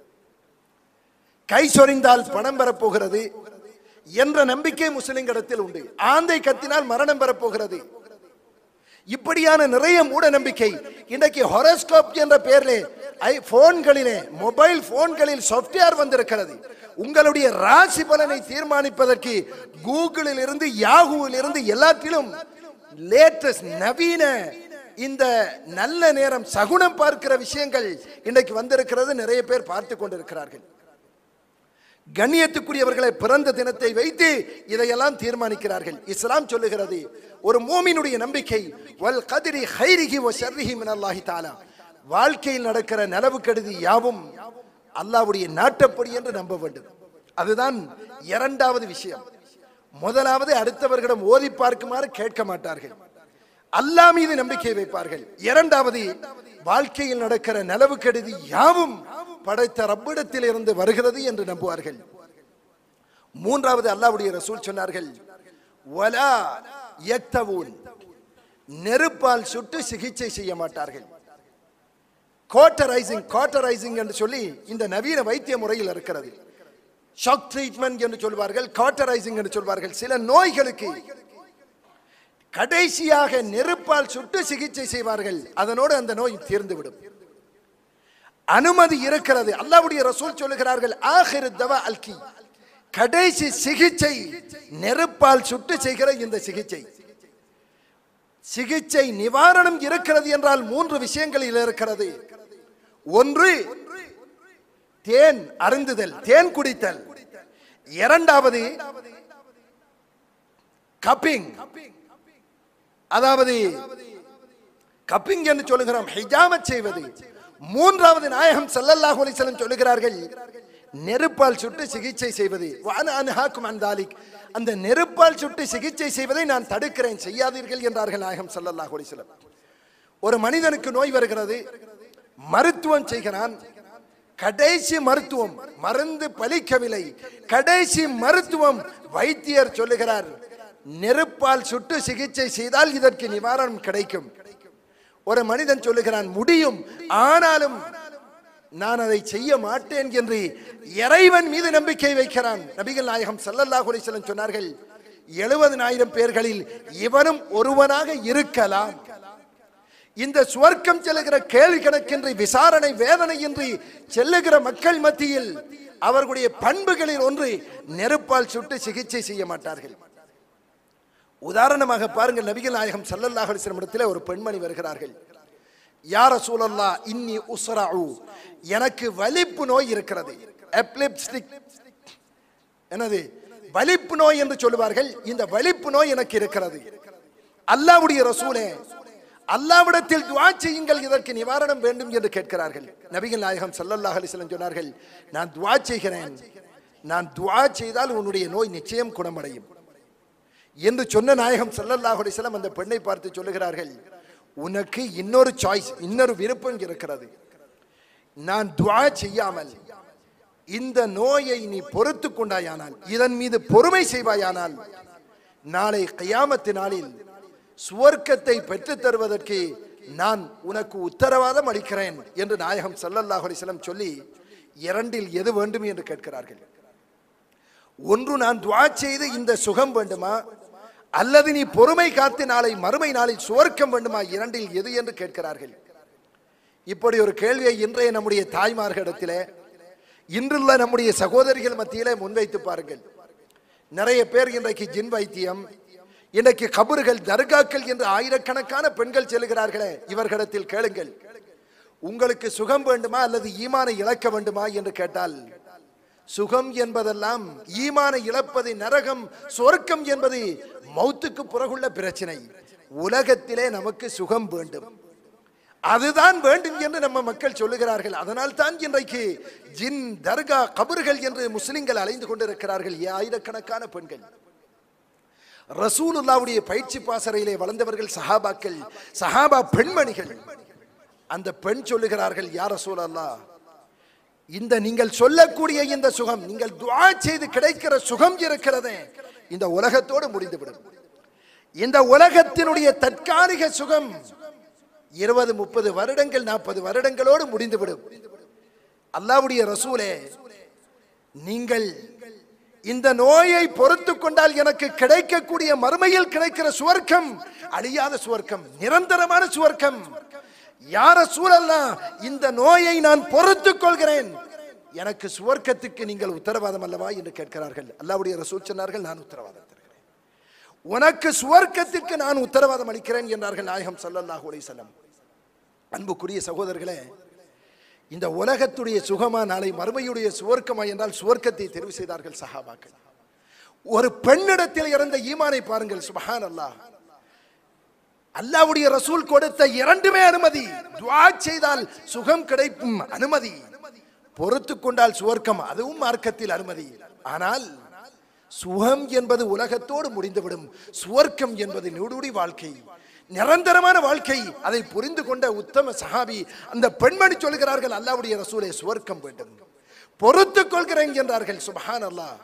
கை சொரிந்தால் பணம் பெறப்போகிறது என்ற நம்பிக்கை முஸ்லிம்களிடத்தில் உண்டு ஆந்தை கத்தினால் மரணம் பெறப்போகிறது இப்படியான நிறைய மூட நம்பிக்கை இன்றைக்கு ஹொரோஸ்கோப் என்ற பெயரிலே ஐ போன்களிலே மொபைல் போன்களில் சாஃப்ட்வேர் வந்திருக்கிறது உங்களுடைய ராசி பலனை தீர்மானிப்பதற்கு கூகுளில் இருந்து யாகுவில் இருந்து எல்லாத்திலும் லேட்டஸ்ட் நவீன இந்த நல்ல நேரம் சகுனம் பார்க்கிற விஷயங்கள் இன்றைக்கு வந்திருக்கிறது நிறைய பேர் பார்த்து கொண்டிருக்கிறார்கள் கண்ணியத்துக்குரியவர்களை பிறந்த தினத்தை வைத்து இதையெல்லாம் தீர்மானிக்கிறார்கள் இஸ்லாம் சொல்லுகிறது ஒரு மூமினுடைய நம்பிக்கை வல் கதிரி ஹைரிஹி வ ஷர்ரிஹி மின் அல்லாஹி தஆலா வாழ்க்கையில் நடக்கிற நலவு கெடுதி யாவும் அல்லாஹ்வுடைய நாட்டப்படி என்று நம்ப வேண்டும் அதுதான் இரண்டாவது விஷயம் முதலாவது அடுத்தவர்களிடம் ஓதி பார்க்குமாறு கேட்க மாட்டார்கள் அல்லாஹ் மீது நம்பிக்கை வைப்பார்கள் இரண்டாவது வாழ்க்கையில் நடக்கிற நலவு கெடுதி யாவும் படைத்த ரப்பிடத்தில் இருந்து வருகிறது என்று நம்புவார்கள் மூன்றாவது அல்லாஹ்வுடைய ரசூல் சொன்னார்கள் வலா யக்தவூன் நெருப்பால் சுட்டு சிகிச்சை செய்ய மாட்டார்கள் கோட்டரைசிங் கோட்டரைசிங் என்று சொல்லி இந்த நவீன வைத்திய முறையில் இருக்கிறது ஷாக் ட்ரீட்மெண்ட் என்று சொல்வார்கள் காட்டரைசிங் என்று சொல்வார்கள் சில நோய்களுக்கு கடைசியாக நெருப்பால் சுட்டு சிகிச்சை செய்வார்கள் அதனோடு அந்த நோய் தீர்ந்துவிடும் அனுமதி இருக்கிறது அல்லாஹ்வுடைய ரசூல் சொல்லுகிறார்கள் ஆஹிரு தவா அல்கி கடைசி சிகிச்சை நெருப்பால் சுட்டு செய்கிற இந்த சிகிச்சை சிகிச்சை நிவாரணம் இருக்கிறது என்றால் மூன்று விஷயங்களில் இருக்கிறது ஒன்று தேன் அருந்துதல் தேன் குடித்தல் இரண்டாவது கப்பிங் அதாவது கப்பிங் என்று சொல்லுகிறோம் ஹிஜாமத் செய்வது மூன்றாவது நாயகம் ஸல்லல்லாஹு அலைஹி வஸல்லம் சொல்லுகிறார்கள் நெருப்பால் சுட்டு சிகிச்சை செய்வது வான அன்ஹாக்கும் அன் தாலிக் அந்த நெருப்பால் சுட்டு சிகிச்சை செய்வதை நான் தடுக்கிறேன் செய்யாதீர்கள் என்றார்கள் நாயகம் ஸல்லல்லாஹு அலைஹி வஸல்லம் ஒரு மனிதனுக்கு நோய் வருகிறது மருத்துவம் செய்கிறான் கடைசி மருத்துவம் மருந்து பலிக்கவில்லை கடைசி மருத்துவம் வைத்தியர் சொல்லுகிறார் நெருப்பால் சுட்டு சிகிச்சை செய்தால் இதற்கு நிவாரணம் கிடைக்கும் ஒரு மனிதன் சொல்லுகிறான் முடியும் ஆனாலும் நான் அதை செய்ய மாட்டேன் என்று இறைவன் மீது நம்பிக்கை வைக்கிறான் நபிகள் நாயகம் ஸல்லல்லாஹு அலைஹி வஸல்லம் சொன்னார்கள் எழுபதனாயிரம் பேர்களில் இவனும் ஒருவனாக இருக்கலாம் இந்த சுவர்க்கம் செல்லுகிற கேள்வி கணக்கின்றி விசாரணை வேதனையின்றி செல்லுகிற மக்கள் மத்தியில் அவர்களுடைய பண்புகளில் ஒன்று நெருப்பால் சுட்டு சிகிச்சை செய்ய மாட்டார்கள் உதாரணமாக பாருங்கள் நபிகள் நாயகம் ஸல்லல்லாஹு அலைஹி வஸல்லம் இடத்திலே ஒரு பெண்மணி வருகிறார்கள் யார சூழல்லா இன்னி உஸ்ராஉ எனக்கு வலிப்பு நோய் இருக்கிறது எப்லிப்ஸ்டிக் என்னது வலிப்பு நோய் என்று சொல்லுவார்கள் இந்த வலிப்பு நோய் எனக்கு இருக்கிறது அல்லாஹ்வுடைய ரசூலே அல்லாவிடத்தில் துஆ செய்யுங்கள் இதற்கு நிவாரணம் வேண்டும் என்று கேட்கிறார்கள் நபிகள் நாயகம் ஸல்லல்லாஹு அலைஹி வஸல்லம் சொன்னார்கள் நான் துஆ செய்கிறேன் நான் துஆ செய்தால் உன்னுடைய நோய் நிச்சயம் குணமடையும் என்று சொன்ன நாயகம் ஸல்லல்லாஹு அலைஹி வஸல்லம் அந்த பெண்ணை பார்த்து சொல்லுகிறார்கள் உனக்கு இன்னொரு சாய்ஸ் இன்னொரு விருப்பம் இருக்கிறது நான் துஆ செய்யாமல் இந்த நோயை நீ பொறுத்து கொண்டாயானால் இதன் மீது பொறுமை செய்வாயானால் நாளை கியாமத்து நாளில் சுவர்க்கத்தை பெற்றுத் தருவதற்கு நான் உனக்கு உத்தரவாதம் அளிக்கிறேன் என்று நாயகம் ஸல்லல்லாஹு அலைஹி வஸல்லம் சொல்லி இரண்டில் எது வேண்டும் என்று கேட்கிறார்கள் ஒன்று நான் துஆ செய்து இந்த சுகம் வேண்டுமா அல்லது நீ பொறுமை காத்து நாளை மறுமை நாளில் சுவர்க்கம் வேண்டுமா இரண்டில் எது என்று கேட்கிறார்கள் இப்படி ஒரு கேள்வியை இன்றைய நம்முடைய தாய்மார்களிடத்திலே இன்றுள்ள நம்முடைய சகோதரிகள் மத்தியிலே முன்வைத்து பாருங்கள் நிறைய பேர் இன்றைக்கு ஜின் வைத்தியம் இன்றைக்கு கபறுகள் தர்காக்கள் என்று ஆயிரக்கணக்கான பெண்கள் செல்கிறார்களே இவர்களிடத்தில் கேளுங்கள் உங்களுக்கு சுகம் வேண்டுமா அல்லது ஈமானை இழக்க வேண்டுமா என்று கேட்டால் சுகம் என்பதெல்லாம் ஈமானை இழப்பது நரகம் சொர்க்கம் என்பது மௌத்துக்கு பிறகுள்ள பிரச்சனை உலகத்திலே நமக்கு சுகம் வேண்டும் அதுதான் வேண்டும் என்று நம்ம மக்கள் சொல்லுகிறார்கள் அதனால் தான் இன்றைக்கு ஜின் தர்கா கபறுகள் என்று முஸ்லிம்கள் அலைந்து கொண்டிருக்கிறார்கள் ஏ ஆயிரக்கணக்கான பெண்கள் ரசூலுல்லாவுடைய பயிற்சி பாசறையிலே வளர்ந்தவர்கள் சஹாபாக்கள் சஹாபா பெண்மணிகள் அந்த பெண் சொல்லுகிறார்கள் யார் ரசூல் இந்த நீங்கள் சொல்லக்கூடிய இந்த சுகம் நீங்கள் துஆ செய்து கிடைக்கிற சுகம் இருக்கிறதே இந்த உலகத்தோடு முடிந்துவிடும் இந்த உலகத்தினுடைய தற்காலிக சுகம் இருபது முப்பது வருடங்கள் நாற்பது வருடங்களோடு முடிந்துவிடும் அல்லாவுடைய ரசூலே நீங்கள் இந்த நோயை பொறுத்து கொண்டால் எனக்கு கிடைக்கக்கூடிய மறுமையில் கிடைக்கிற சுவர்க்கம் அழியாத சுவர்க்கம் நிரந்தரமான சுவர்க்கம் யார சூழல்லாம் இந்த நோயை நான் பொறுத்துக் கொள்கிறேன் எனக்கு சுவர்க்கத்துக்கு நீங்கள் உத்தரவாதம் அல்லவா என்று கேட்கிறார்கள் அல்லாவுடைய ரசூல் சொன்னார்கள் நான் உத்தரவாதம் தருகிறேன் உனக்கு சுவர்க்கத்திற்கு நான் உத்தரவாதம் அளிக்கிறேன் என்றார்கள் நாயகம் ஸல்லல்லாஹு அலைஹி வஸல்லம் அன்புக்குரிய சகோதரர்களே இந்த உலகத்துடைய சுகமா நாளை மறுமையுடைய சுவர்க்கமா என்றால் சுவர்க்கத்தை தெரிவு செய்தார்கள் சஹாபாக்கள் ஒரு பெண்ணிடத்தில் இறந்த ஈமானை பாருங்கள் சுபஹான் அல்லாஹ் அல்லாவுடைய ரசூல் கொடுத்த இரண்டுமே அனுமதி துஆ செய்தால் சுகம் கிடைக்கும் அனுமதி பொறுத்து கொண்டால் சுவர்க்கம் அதுவும் மார்க்கத்தில் அனுமதி ஆனால் சுகம் என்பது உலகத்தோடு முடிந்துவிடும் சுவர்க்கம் என்பது நெடுடி வாழ்க்கை நிரந்தரமான வாழ்க்கை அதை புரிந்து கொண்ட உத்தம சஹாபி அந்த பெண்மணி சொல்கிறார்கள் அல்லாவுடைய ரசூலே சுவர்க்கம் வேண்டும் பொறுத்துக் கொள்கிறேன் என்றார்கள் சுபஹான் அல்லாஹ்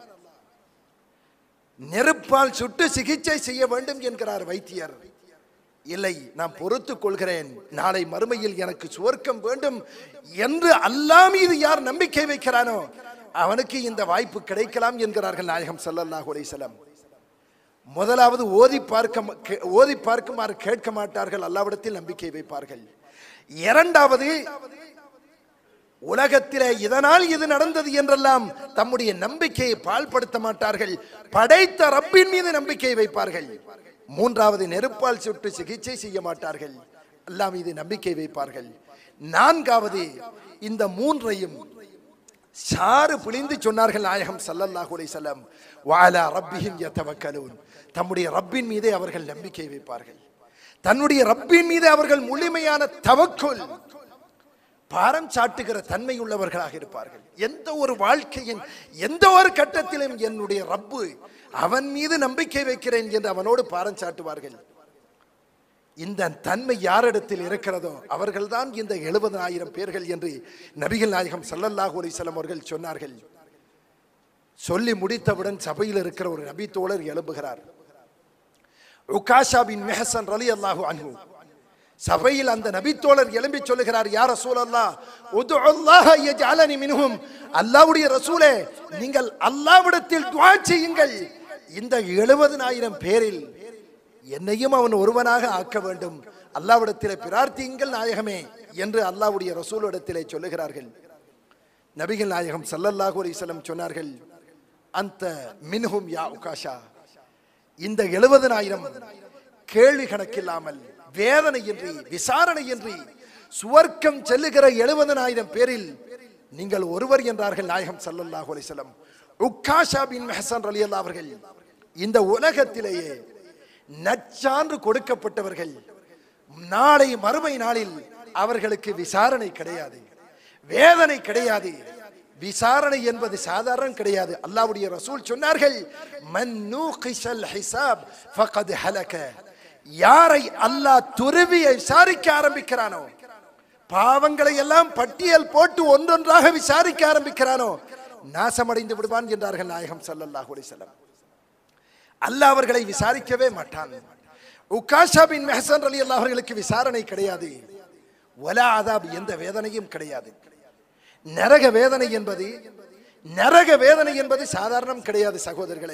நெருப்பால் சுட்டு சிகிச்சை செய்ய வேண்டும் என்கிறார் வைத்தியர் இல்லை நான் பொறுத்துக் கொள்கிறேன் நாளை மறுமையில் எனக்கு சுவர்க்கம் வேண்டும் என்று அல்லாஹ் மீது யார் நம்பிக்கை வைக்கிறானோ அவனுக்கு இந்த வாய்ப்பு கிடைக்கலாம் என்கிறார்கள் நாயகம் ஸல்லல்லாஹு அலைஹி வஸல்லம் முதலாவது ஓதி பார்க்க ம- கே- ஓதி பார்க்குமாறு கேட்க மாட்டார்கள் அல்லாவிடத்தில் நம்பிக்கை வைப்பார்கள் இரண்டாவது உலகத்திலே இதனால் இது நடந்தது என்றெல்லாம் தம்முடைய நம்பிக்கையை பாழ்படுத்த மாட்டார்கள் படைத்த ரப்பின் மீது நம்பிக்கை வைப்பார்கள் மூன்றாவது நெருப்பால் சுட்டு சிகிச்சை செய்ய மாட்டார்கள் அல்லாஹ் மீது நம்பிக்கை வைப்பார்கள் நான்காவது இந்த மூன்றையும் சாறு பிழிந்து சொன்னார்கள் நாயகம் ஸல்லல்லாஹு அலைஹி வஸல்லம் வாலா ரப்பிஹிம் யதவக்கலூன் தம்முடைய ரப்பின் மீதே அவர்கள் நம்பிக்கை வைப்பார்கள் தன்னுடைய ரப்பின் மீது அவர்கள் முழுமையான தவக்குல் பாரம் சாட்டுகிற தன்மை உள்ளவர்களாக இருப்பார்கள் எந்த ஒரு வாழ்க்கையின் எந்த ஒரு கட்டத்திலும் என்னுடைய ரப்பு அவன் மீது நம்பிக்கை வைக்கிறேன் என்று அவனோடு பாரம் சாட்டுவார்கள் இந்த தன்மை யாரிடத்தில் இருக்கிறதோ அவர்கள்தான் இந்த எழுபதாயிரம் பேர்கள் என்று நபிகள் நாயகம் ஸல்லல்லாஹு அலைஹி வஸல்லம் அவர்கள் சொன்னார்கள் சொல்லி முடித்தவுடன் சபையில் இருக்கிற ஒரு நபி தோழர் எழும்புகிறார் உகாஷா பின் மெஹசன் ரலி அல்லாஹு அன்ஹு சபையில் அந்த நபித்தோழர் எழும்பி சொல்லுகிறார் யார் ரசூல் அல்லாஹ் உது அல்லாஹ் யஜ்அலனி மின்ஹும் அல்லாஹ்வுடைய ரசூலே நீங்கள் அல்லாஹ்விடத்தில் துஆ செய்யுங்கள் இந்த எழுபதனாயிரம் பேரில் என்னையும் அவன் ஒருவனாக ஆக்க வேண்டும் அல்லாஹ்விடத்திலே பிரார்த்தியுங்கள் நாயகமே என்று அல்லாஹ்வுடைய ரசூலிடத்திலே சொல்லுகிறார்கள் நபிகள் நாயகம் ஸல்லல்லாஹு அலைஹி வஸல்லம் சொன்னார்கள் அந்த மின்ஹும் யா உகாஷா இந்த எழுபதனாயிரம் கேள்வி கணக்கில்லாமல் வேதனையின்றி விசாரணையின்றி சுவர்க்கம் செல்லுகிற எழுபதனாயிரம் பேரில் நீங்கள் ஒருவர் என்றார்கள் நாயகம் ஸல்லல்லாஹு அலைஹி வஸல்லம் உக்காஷா பின் மெஹசன் ரலியல்லாஹு அவர்கள் இந்த உலகத்திலேயே நச்சான்று கொடுக்கப்பட்டவர்கள் நாளை மறுமை நாளில் அவர்களுக்கு விசாரணை கிடையாது வேதனை கிடையாது விசாரணை என்பது சாதாரணம் கிடையாது அல்லாஹ்வுடைய ரசூல் சொன்னார்கள் மன் நூகிஷல் ஹிசாப் ஃபகத் ஹலக யாரை அல்லாஹ் துருவி விசாரிக்க ஆரம்பிக்கிறானோ பாவங்களை எல்லாம் பட்டியல் போட்டு ஒன்றொன்றாக விசாரிக்க ஆரம்பிக்கிறானோ நாசமடைந்து விடுவான் என்றார்கள் நாயகம் ஸல்லல்லாஹு அலைஹி வஸல்லம் அல்லாஹ் அவர்களை விசாரிக்கவே மாட்டான் உக்காஷா பின் மெஹசன் அலி அல்லாஹ் அவர்களுக்கு விசாரணை கிடையாது வலா அதாப் எந்த வேதனையும் கிடையாது நரக வேதனை என்பது நரக வேதனை என்பது சாதாரணம் கிடையாது சகோதரர்களே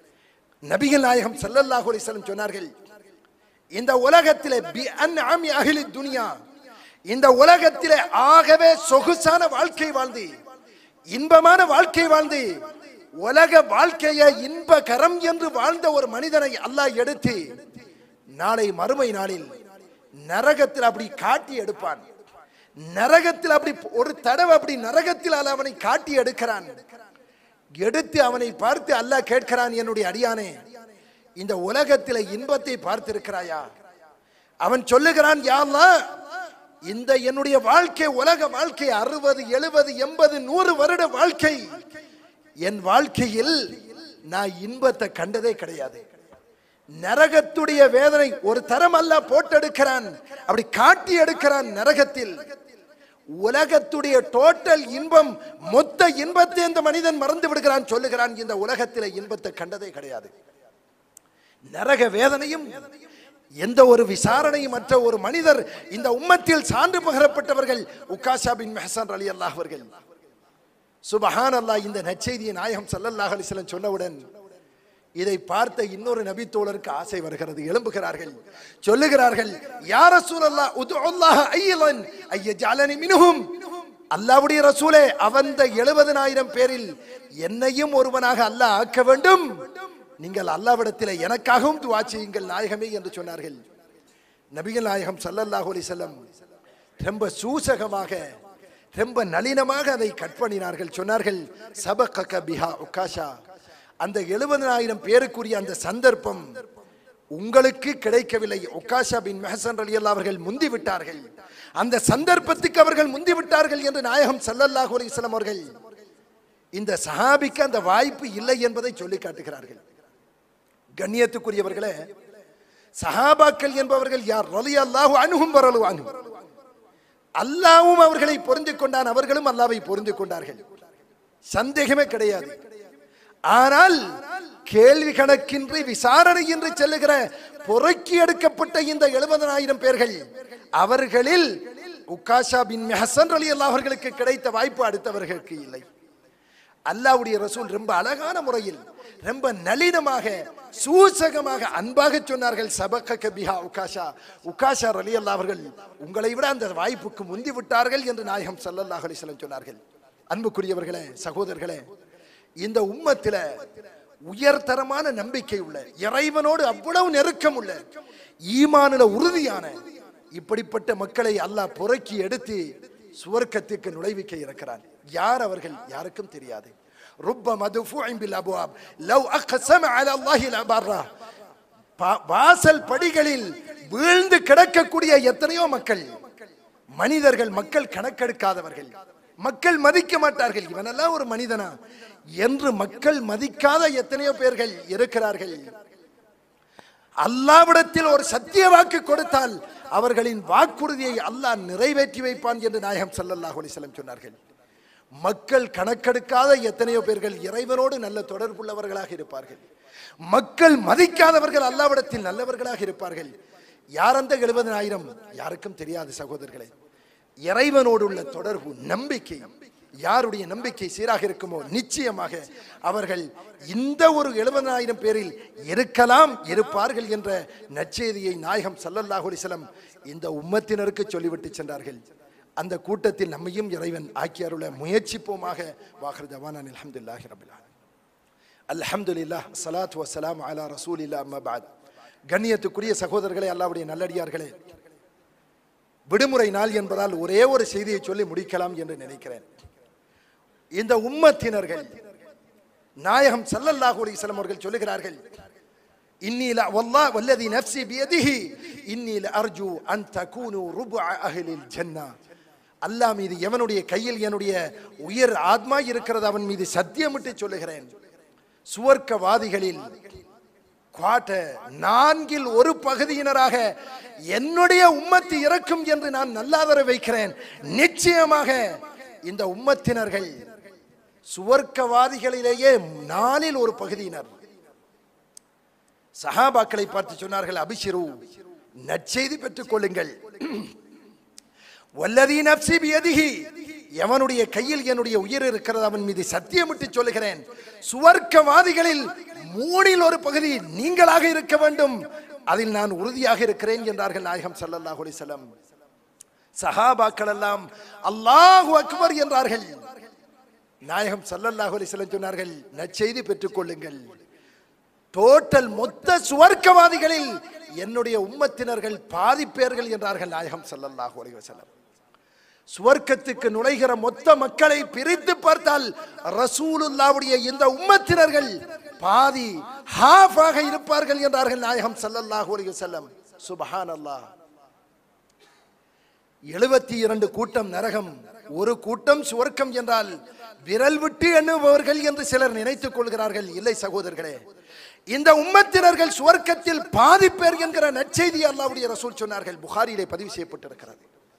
நபிகள் நாயகம் ஸல்லல்லாஹு அலைஹி வஸல்லம் சொன்னார்கள் இந்த உலகத்திலே பி அன்அமி அஹ்லி துனியா இந்த உலகத்திலே ஆகவே சொகுசான வாழ்க்கை வாழ்ந்து இன்பமான வாழ்க்கை வாழ்ந்து உலக வாழ்க்கையை இன்ப கரம் என்று வாழ்ந்த ஒரு மனிதனை அல்லாஹ் எடுத்து நாளை மறுமை நாளில் நரகத்தில் அப்படி காட்டி எடுப்பான் நரகத்தில் அப்படி ஒரு தடவை அப்படி நரகத்தில் அல்ல அவனை காட்டி எடுக்கிறான் எடுத்து அவனை பார்த்து அல்லாஹ் கேட்கிறான் என்னுடைய அடியானே இந்த உலகத்தில இன்பத்தை பார்த்திருக்கிறாயா அவன் சொல்லுகிறான் யா அல்லாஹ் இந்த என்னுடைய வாழ்க்கை உலக வாழ்க்கை அறுபது எழுபது எண்பது நூறு வருட வாழ்க்கை என் வாழ்க்கையில் நான் இன்பத்தை கண்டதே கிடையாது நரகத்துடைய வேதனை ஒரு தரம் அல்ல போட்டெடுக்கிறான் அப்படி காட்டி எடுக்கிறான் நரகத்தில் உலகத்துடைய டோட்டல் இன்பம் மொத்த இன்பத்தை இந்த மனிதன் மறந்து விடுகிறான் சொல்லுகிறான் இந்த உலகத்திலே இன்பத்தை கண்டதே கிடையாது நரக வேதனையும் எந்த ஒரு விசாரணையும் மற்ற ஒரு மனிதர் இந்த உம்மத்தில் சான்று பகரப்பட்டவர்கள் உக்காஷா பின் மெஹசான் அலி அல்லாஹ் அவர்கள் சுபஹான் அல்லாஹ் இந்த நற்செய்தியை நாயகம் ஸல்லல்லாஹு அலைஹி வஸல்லம் சொன்னவுடன் இதை பார்த்த இன்னொரு நபி தோழருக்கு ஆசை வருகிறது எழும்புகிறார்கள் சொல்லுகிறார்கள் யா ரசூலல்லாஹ் உதுல்லாஹ ஐயலன் ஐயஜாலனி மின்ஹும் அல்லாஹ்வுடைய ரசூலே அவந்த எழுபதனாயிரம் பேரில் என்னையும் ஒருவனாக அல்லாஹ் ஆக்க வேண்டும் நீங்கள் அல்லாவிடத்தில் எனக்காகவும் துவா செய்யுங்கள் நாயகமே என்று சொன்னார்கள் நபிகள் நாயகம் ஸல்லல்லாஹு அலைஹி வஸல்லம் ரொம்ப சூசகமாக ரொம்ப நளினமாக அதை கற்பணினார்கள் சொன்னார்கள் சபக பிஹா உக்காஷா அந்த எழுபதனாயிரம் பேருக்குரிய அந்த சந்தர்ப்பம் உங்களுக்கு கிடைக்கவில்லை உக்காஷா பின் மெஹசன் அலி அவர்கள் முந்தி விட்டார்கள் அந்த சந்தர்ப்பத்துக்கு அவர்கள் முந்தி விட்டார்கள் என்று நாயகம் ஸல்லல்லாஹு அலைஹி வஸல்லம் அவர்கள் இந்த சஹாபிக்கு அந்த வாய்ப்பு இல்லை என்பதை சொல்லி காட்டுகிறார்கள் கண்ணியத்துக்குரியவர்களே சஹாபாக்கள் என்பவர்கள் யார் ரலி அல்லாஹு அணுகும் வரலு அணுகும் அல்லாவும் அவர்களை பொருந்து கொண்டான் அவர்களும் அல்லாவை பொருந்து கொண்டார்கள் சந்தேகமே கிடையாது ஆனால் கேள்வி கணக்கின்றி விசாரணையின்றி செல்லுகிற பொறுக்கி எடுக்கப்பட்ட இந்த எழுபதனாயிரம் பேர்கள் அவர்களில் உக்காஷா பின் மெஹசன் அலி அல்லா அவர்களுக்கு கிடைத்த வாய்ப்பு அடுத்தவர்களுக்கு இல்லை அல்லாவுடைய ரசூல் ரொம்ப அழகான முறையில் ரொம்ப நளினமாக சூசகமாக அன்பாக சொன்னார்கள் சபக கபிஹா உகாஷா உகாஷா அலி அல்லா அவர்கள் உங்களை விட அந்த வாய்ப்புக்கு முந்தி விட்டார்கள் என்று நாயகம் ஸல்லல்லாஹு அலைஹி வஸல்லம் சொன்னார்கள் அன்புக்குரியவர்களே சகோதரர்களே இந்த உம்மத்தில உயர்தரமான நம்பிக்கை உள்ள இறைவனோடு அவ்வளவு நெருக்கம் உள்ள ஈமானில உறுதியான இப்படிப்பட்ட மக்களை அல்லாஹ் புறக்கி எடுத்து சுவர்க்கத்திற்கு நுழைவிக்க இருக்கிறான் யார் அவர்கள் யாருக்கும் தெரியாது ருப்ப மதுஃபூஇன் பில் அப்வாப் லவ் அக்ஸம அலா அல்லாஹி லபர்ரா பா- வாசல் படிகளில் வீழ்ந்து கிடக்கக்கூடிய எத்தனையோ மக்கள் மனிதர்கள் மக்கள் கணக்கெடுக்காதவர்கள் மக்கள் மதிக்க மாட்டார்கள் இவனெல்லாம் ஒரு மனிதனா என்று மக்கள் மதிக்காத எத்தனையோ பேர்கள் இருக்கிறார்கள் அல்லாவிடத்தில் ஒரு சத்திய வாக்கு கொடுத்தால் அவர்களின் வாக்குறுதியை அல்லாஹ் நிறைவேற்றி வைப்பான் என்று நாயகம் ஸல்லல்லாஹு அலைஹி வஸல்லம் சொன்னார்கள் மக்கள் கணக்கெடுக்காத எத்தனையோ பேர்கள் இறைவனோடு நல்ல தொடர்புள்ளவர்களாக இருப்பார்கள் மக்கள் மதிக்காதவர்கள் அல்லாவிடத்தில் நல்லவர்களாக இருப்பார்கள் யார் அந்த எழுபதனாயிரம் யாருக்கும் தெரியாது சகோதரர்களே இறைவனோடு உள்ள தொடர்பு நம்பிக்கை யாருடைய நம்பிக்கை சீராக இருக்குமோ நிச்சயமாக அவர்கள் இந்த ஒரு எழுபதாயிரம் பேரில் இருக்கலாம் இருப்பார்கள் என்ற நற்செய்தியை நாயகம் ஸல்லல்லாஹு அலைஹி வஸல்லம் இந்த உம்மத்தினருக்கு சொல்லிவிட்டு சென்றார்கள் அந்த கூட்டத்தில் நம்மையும் இறைவன் ஆக்கி அருள முயற்சிப்போமாக வாஹர் ஜவானான் அல்ஹம்துலில்லாஹி ரபில் ஆலமீன் அல்ஹம்துலில்லாஹ் ஸலாத்து வஸ்ஸலாம் அலா ரசூலில்லாஹ் அம்மா பஅத் கண்ணியத்துக்குரிய சகோதரர்களே அல்லாஹ்வுடைய நல்லடியார்களே விடுமுறை நாள் என்பதால் ஒரே ஒரு செய்தியை சொல்லி முடிக்கலாம் என்று நினைக்கிறேன் இந்த உம்மத்தினர்கள் நாயகம் ஸல்லல்லாஹு அலைஹி வஸல்லம் அவர்கள் சொல்லுகிறார்கள் இன்னி ல வல்லாஹ் வல்லதி நஃப்ஸி பியதிஹி இன்னி ல அர்ஜு அன் தகூனு ருபுஅ அஹ்லில் ஜன்னah அல்லாஹ் மீது எவனுடைய கையில் என்னுடைய உயர் ஆத்மா இருக்கிறது அவன் மீது சத்தியமிட்டு சொல்லுகிறேன் சுவர்க்கவாதிகளில் குவாட்ட நான்கில் ஒரு பகுதியினராக என்னுடைய உம்மத்து இறக்கும் என்று நான் நல்லாதர வைக்கிறேன் நிச்சயமாக இந்த உம்மத்தினர்கள் சுவர்க்கவாதிகளிலேயே நாலில் ஒரு பகுதியினர் சஹாபாக்களை பார்த்து சொன்னார்கள் அபிஷிரு நற்செய்தி பெற்றுக் கொள்ளுங்கள் வல்லதி நப்சி பியதிஹி எவனுடைய கையில் என்னுடைய உயிர் இருக்கிறது அவன் மீது சத்தியமிட்டு சொல்லுகிறேன் சுவர்க்கவாதிகளில் மூணில் ஒரு பகுதி நீங்களாக இருக்க வேண்டும் அதில் நான் உறுதியாக இருக்கிறேன் என்றார்கள் நாயகம் ஸல்லல்லாஹு அலைஹி வஸல்லம் சஹாபாக்கள் எல்லாம் அல்லாஹு அக்பர் என்றார்கள் நாயகம் ஸல்லல்லாஹு அலைஹி வஸல்லம் சொன்னார்கள் நற்செய்தி பெற்றுக் கொள்ளுங்கள் டோட்டல் மொத்த சுவர்க்கவாதிகளில் என்னுடைய உம்மத்தினர்கள் பாதி பேர்கள் என்றார்கள் நாயகம் ஸல்லல்லாஹு அலைஹி வஸல்லம் சுவர்க்கத்துக்கு நுழைகிற மொத்த மக்களை பிரித்து பார்த்தால் ரசூலுல்லாவுடைய இந்த உம்மத்தினர்கள் பாதி ஹாஃபாக இருப்பார்கள் என்றார்கள் நாயகம் ஸல்லல்லாஹு அலைஹி வஸல்லம் சுப்ஹானல்லாஹ் எழுபத்தி இரண்டு கூட்டம் நரகம் ஒரு கூட்டம் சுவர்க்கம் என்றால் விரல் விட்டு எண்ணுபவர்கள் என்று சிலர் நினைத்துக் கொள்கிறார்கள் இல்லை சகோதரர்களே இந்த உம்மத்தினர்கள் சுவர்க்கத்தில் பாதி பேர் என்கிற நற்செய்தி அல்லாவுடைய ரசூல் சொன்னார்கள் புகாரியிலே பதிவு செய்யப்பட்டிருக்கிறது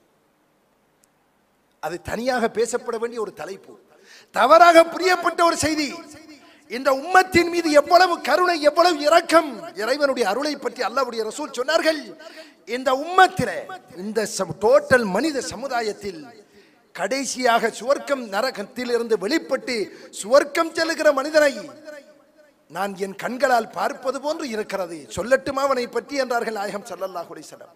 அது தனியாக பேசப்பட வேண்டிய ஒரு தலைப்பு தவறாக புரியப்பட்ட ஒரு செய்தி இந்த உம்மத்தின் மீது எவ்வளவு கருணை எவ்வளவு இரக்கம் இறைவனுடைய அருளை பற்றி அல்லாஹ்வுடைய ரசூல் சொன்னார்கள் இந்த உம்மத்திலே இந்த டோட்டல் மனித சமுதாயத்தில் கடைசியாக சுவர்க்கம் நரகத்தில் இருந்து வெளிப்பட்டு சுவர்க்கம் செல்லுகிற மனிதனை நான் என் கண்களால் பார்ப்பது போன்று இருக்கிறது சொல்லட்டுமா அவனை பற்றி என்றார்கள் நாயகம் ஸல்லல்லாஹு அலைஹி வஸல்லம்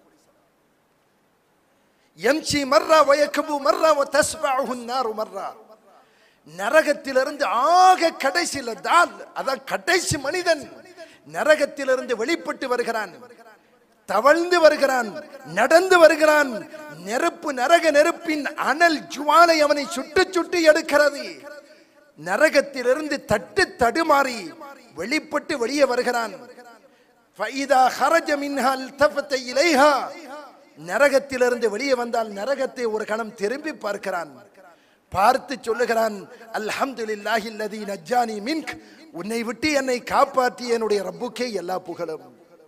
எம்சி மர்ரா வயக்கபு மர்ரா வ தஸ்பஅஹு நாரு மர்ரா நரகத்திலிருந்து ஆக கடைசியில தான் அதான் கடைசி மனிதன் நரகத்திலிருந்து வெளிப்பட்டு வருகிறான் தவழ்ந்து வருகிறான் நடந்து வருகிறான் நெருப்பு நரக நெருப்பின் அனல் ஜுவாலை அவனை சுட்டு சுட்டு எடுக்கிறது நரகத்திலிருந்து தட்டு தடுமாறி வெளிப்பட்டு வெளியே வருகிறான் ஃபைதா ஹரஜ மின்ஹா அல்தஃபத இலைஹா நரகத்திலிருந்து வெளியே வந்தால் நரகத்தை ஒரு கணம் திரும்பி பார்க்கிறான் பார்த்து சொல்லுகிறான் அல்ஹம்துலில்லாஹி அல்லதி நஜ்ஜானி மின்க் உன்னை விட்டு என்னை காப்பாற்றிய என்னுடைய ரப்புக்கே எல்லா புகழும்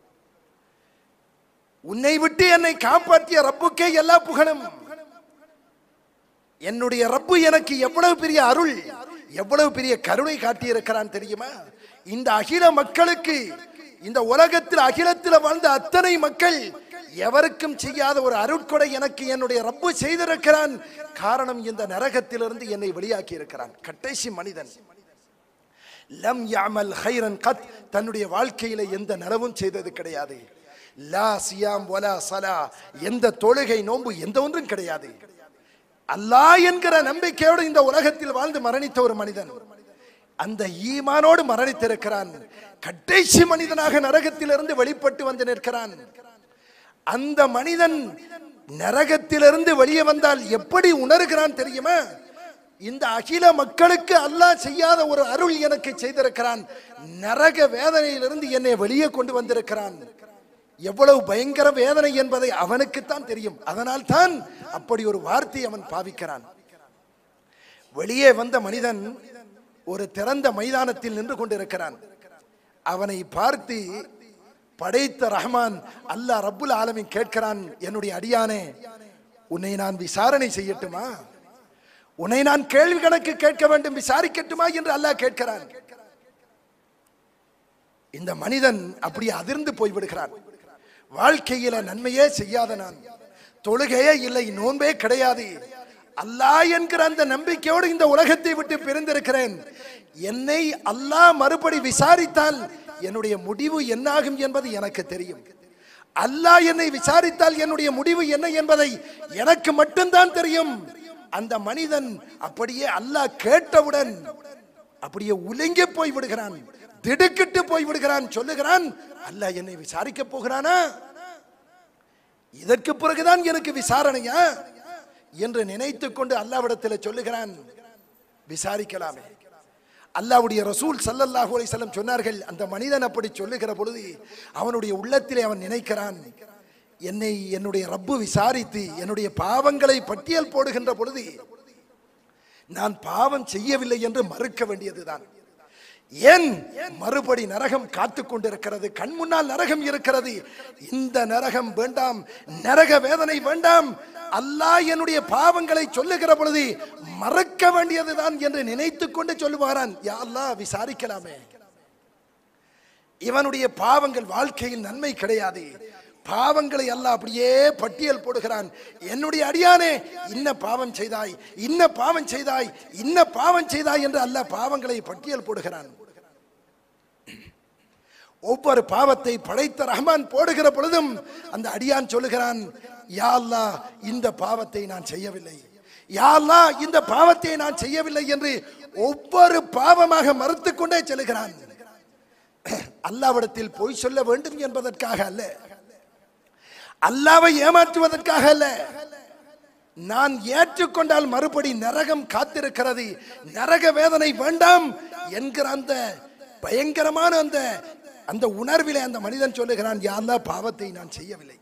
உன்னை விட்டு என்னை காப்பாற்றிய ரப்புக்கே எல்லா புகழும் என்னுடைய ரப்பு எனக்கு எவ்வளவு பெரிய அருள் எவ்வளவு பெரிய கருணை காட்டியிருக்கிறான் தெரியுமா இந்த அகில மக்களுக்கு இந்த உலகத்தில் அகிலத்தில் வாழ்ந்த அத்தனை மக்கள் எவருக்கும் செய்யாத ஒரு அருட்கொடை எனக்கு என்னுடைய ரப்பு செய்திருக்கிறான் காரணம் இந்த நரகத்திலிருந்து என்னை வெளியாக்கி இருக்கிறான் கடைசி மனிதன் லம் யாமல் ஹைரன் கத் தன்னுடைய வாழ்க்கையில எந்த நலவும் செய்தது கிடையாது லா சியாம் வலா சலா எந்த தொழுகை நோன்பு எந்த ஒன்றும் கிடையாது அல்லாஹ் என்கிற நம்பிக்கையோடு இந்த உலகத்தில் வாழ்ந்து மரணித்த ஒரு மனிதன் அந்த ஈமானோடு மரணித்திருக்கிறான் கடைசி மனிதனாக நரகத்திலிருந்து வெளிப்பட்டு வந்து நிற்கிறான் அந்த மனிதன் நரகத்திலிருந்து வெளியே வந்தால் எப்படி உணர்கிறான் தெரியுமா இந்த அகில மக்களுக்கு அல்லாஹ் செய்யாத ஒரு அருள் எனக்கு செய்திருக்கிறான் நரக வேதனையிலிருந்து என்னை வெளியே கொண்டு வந்திருக்கிறான் எவ்வளவு பயங்கர வேதனை என்பதை அவனுக்குத்தான் தெரியும் அதனால் தான் அப்படி ஒரு வார்த்தை அவன் பாவிக்கிறான் வெளியே வந்த மனிதன் ஒரு திறந்த மைதானத்தில் நின்று கொண்டிருக்கிறான் அவனை பார்த்து படைத்த ரஹ்மான் அல்லாஹ் ரப்புல் ஆலமீன் கேட்கிறான் என்னுடைய அடியானே உன்னை நான் விசாரணை செய்யட்டுமா உன்னை நான் கேள்வி கணக்கு கேட்க வேண்டும் விசாரிக்கட்டுமா என்று அல்லாஹ் கேட்கிறான் இந்த மனிதன் அப்படி அதிர்ந்து போய்விடுகிறான் வாழ்க்கையில நன்மையே செய்யாத நான் தொழுகையே இல்லை நோன்பே கிடையாது அல்லாஹ் என்கிற அந்த நம்பிக்கையோடு இந்த உலகத்தை விட்டு பிரிந்திருக்கிறேன் என்னை அல்லாஹ் மறுபடி விசாரித்தால் என்னுடைய முடிவு என்னாகும் என்பது எனக்கு தெரியும் அல்லாஹ் என்னை விசாரித்தால் என்னுடைய முடிவு என்ன என்பதை எனக்கு மட்டும்தான் தெரியும் அந்த மனிதன் அப்படியே அல்லாஹ் கேட்டவுடன் அப்படியே உலங்கி போய் விடுகிறான் திடுக்கிட்டு போய் விடுகிறான் சொல்லுகிறான் அல்லாஹ் என்னை விசாரிக்க போகிறானா இதற்கு பிறகுதான் எனக்கு விசாரணையா என்று நினைத்துக் கொண்டு அல்லாவிடத்தில் சொல்லுகிறான் விசாரிக்கலாமே அல்லாவுடைய ரசூல் சல்லல்லாஹு அலைஹி வஸல்லம் சொன்னார்கள் அந்த மனிதன் அப்படி சொல்லுகிற பொழுது அவனுடைய உள்ளத்திலே அவன் நினைக்கிறான் என்னை என்னுடைய ரப்பு விசாரித்து என்னுடைய பாவங்களை பட்டியல் போடுகின்ற பொழுது நான் பாவம் செய்யவில்லை என்று மறுக்க வேண்டியதுதான் ஏன் மறுபடி நரகம் காத்து கொண்டிருக்கிறது கண் முன்னால் நரகம் இருக்கிறது இந்த நரகம் வேண்டாம் நரக வேதனை வேண்டாம் அல்லாஹ் என்னுடைய பாவங்களை சொல்லுகிற பொழுது மறக்க வேண்டியதுதான் என்று நினைத்துக் கொண்டு சொல்லுவாரான் யா அல்லாஹ் விசாரிக்கலாமே இவனுடைய பாவங்கள் வாழ்க்கையில் நன்மை கிடையாது பாவங்களை அல்லாஹ் அப்படியே பட்டியல் போடுகிறான் என்னுடைய அடியானே இன்ன பாவம் செய்தாய் இன்ன பாவம் செய்தாய் இன்ன பாவம் செய்தாய் என்று அல்லாஹ் பாவங்களை பட்டியல் போடுகிறான் ஒவ்வொரு பாவத்தை படைத்த ரஹ்மான் போடுகிற பொழுதும் அந்த அடியான் சொல்லுகிறான் யா அல்லாஹ் இந்த பாவத்தை நான் செய்யவில்லை யா அல்லாஹ் இந்த பாவத்தை நான் செய்யவில்லை என்று ஒவ்வொரு பாவமாக மறுத்துக் கொண்டே செல்கிறான் அல்லாவிடத்தில் பொய் சொல்ல வேண்டும் என்பதற்காக அல்ல அல்லாவை ஏமாற்றுவதற்காக அல்ல நான் ஏற்றுக்கொண்டால் மறுபடி நரகம் காத்திருக்கிறது நரக வேதனை வேண்டாம் என்கிற அந்த பயங்கரமான அந்த அந்த உணர்விலே அந்த மனிதன் சொல்லுகிறான் யாருந்தா பாவத்தை நான் செய்யவில்லை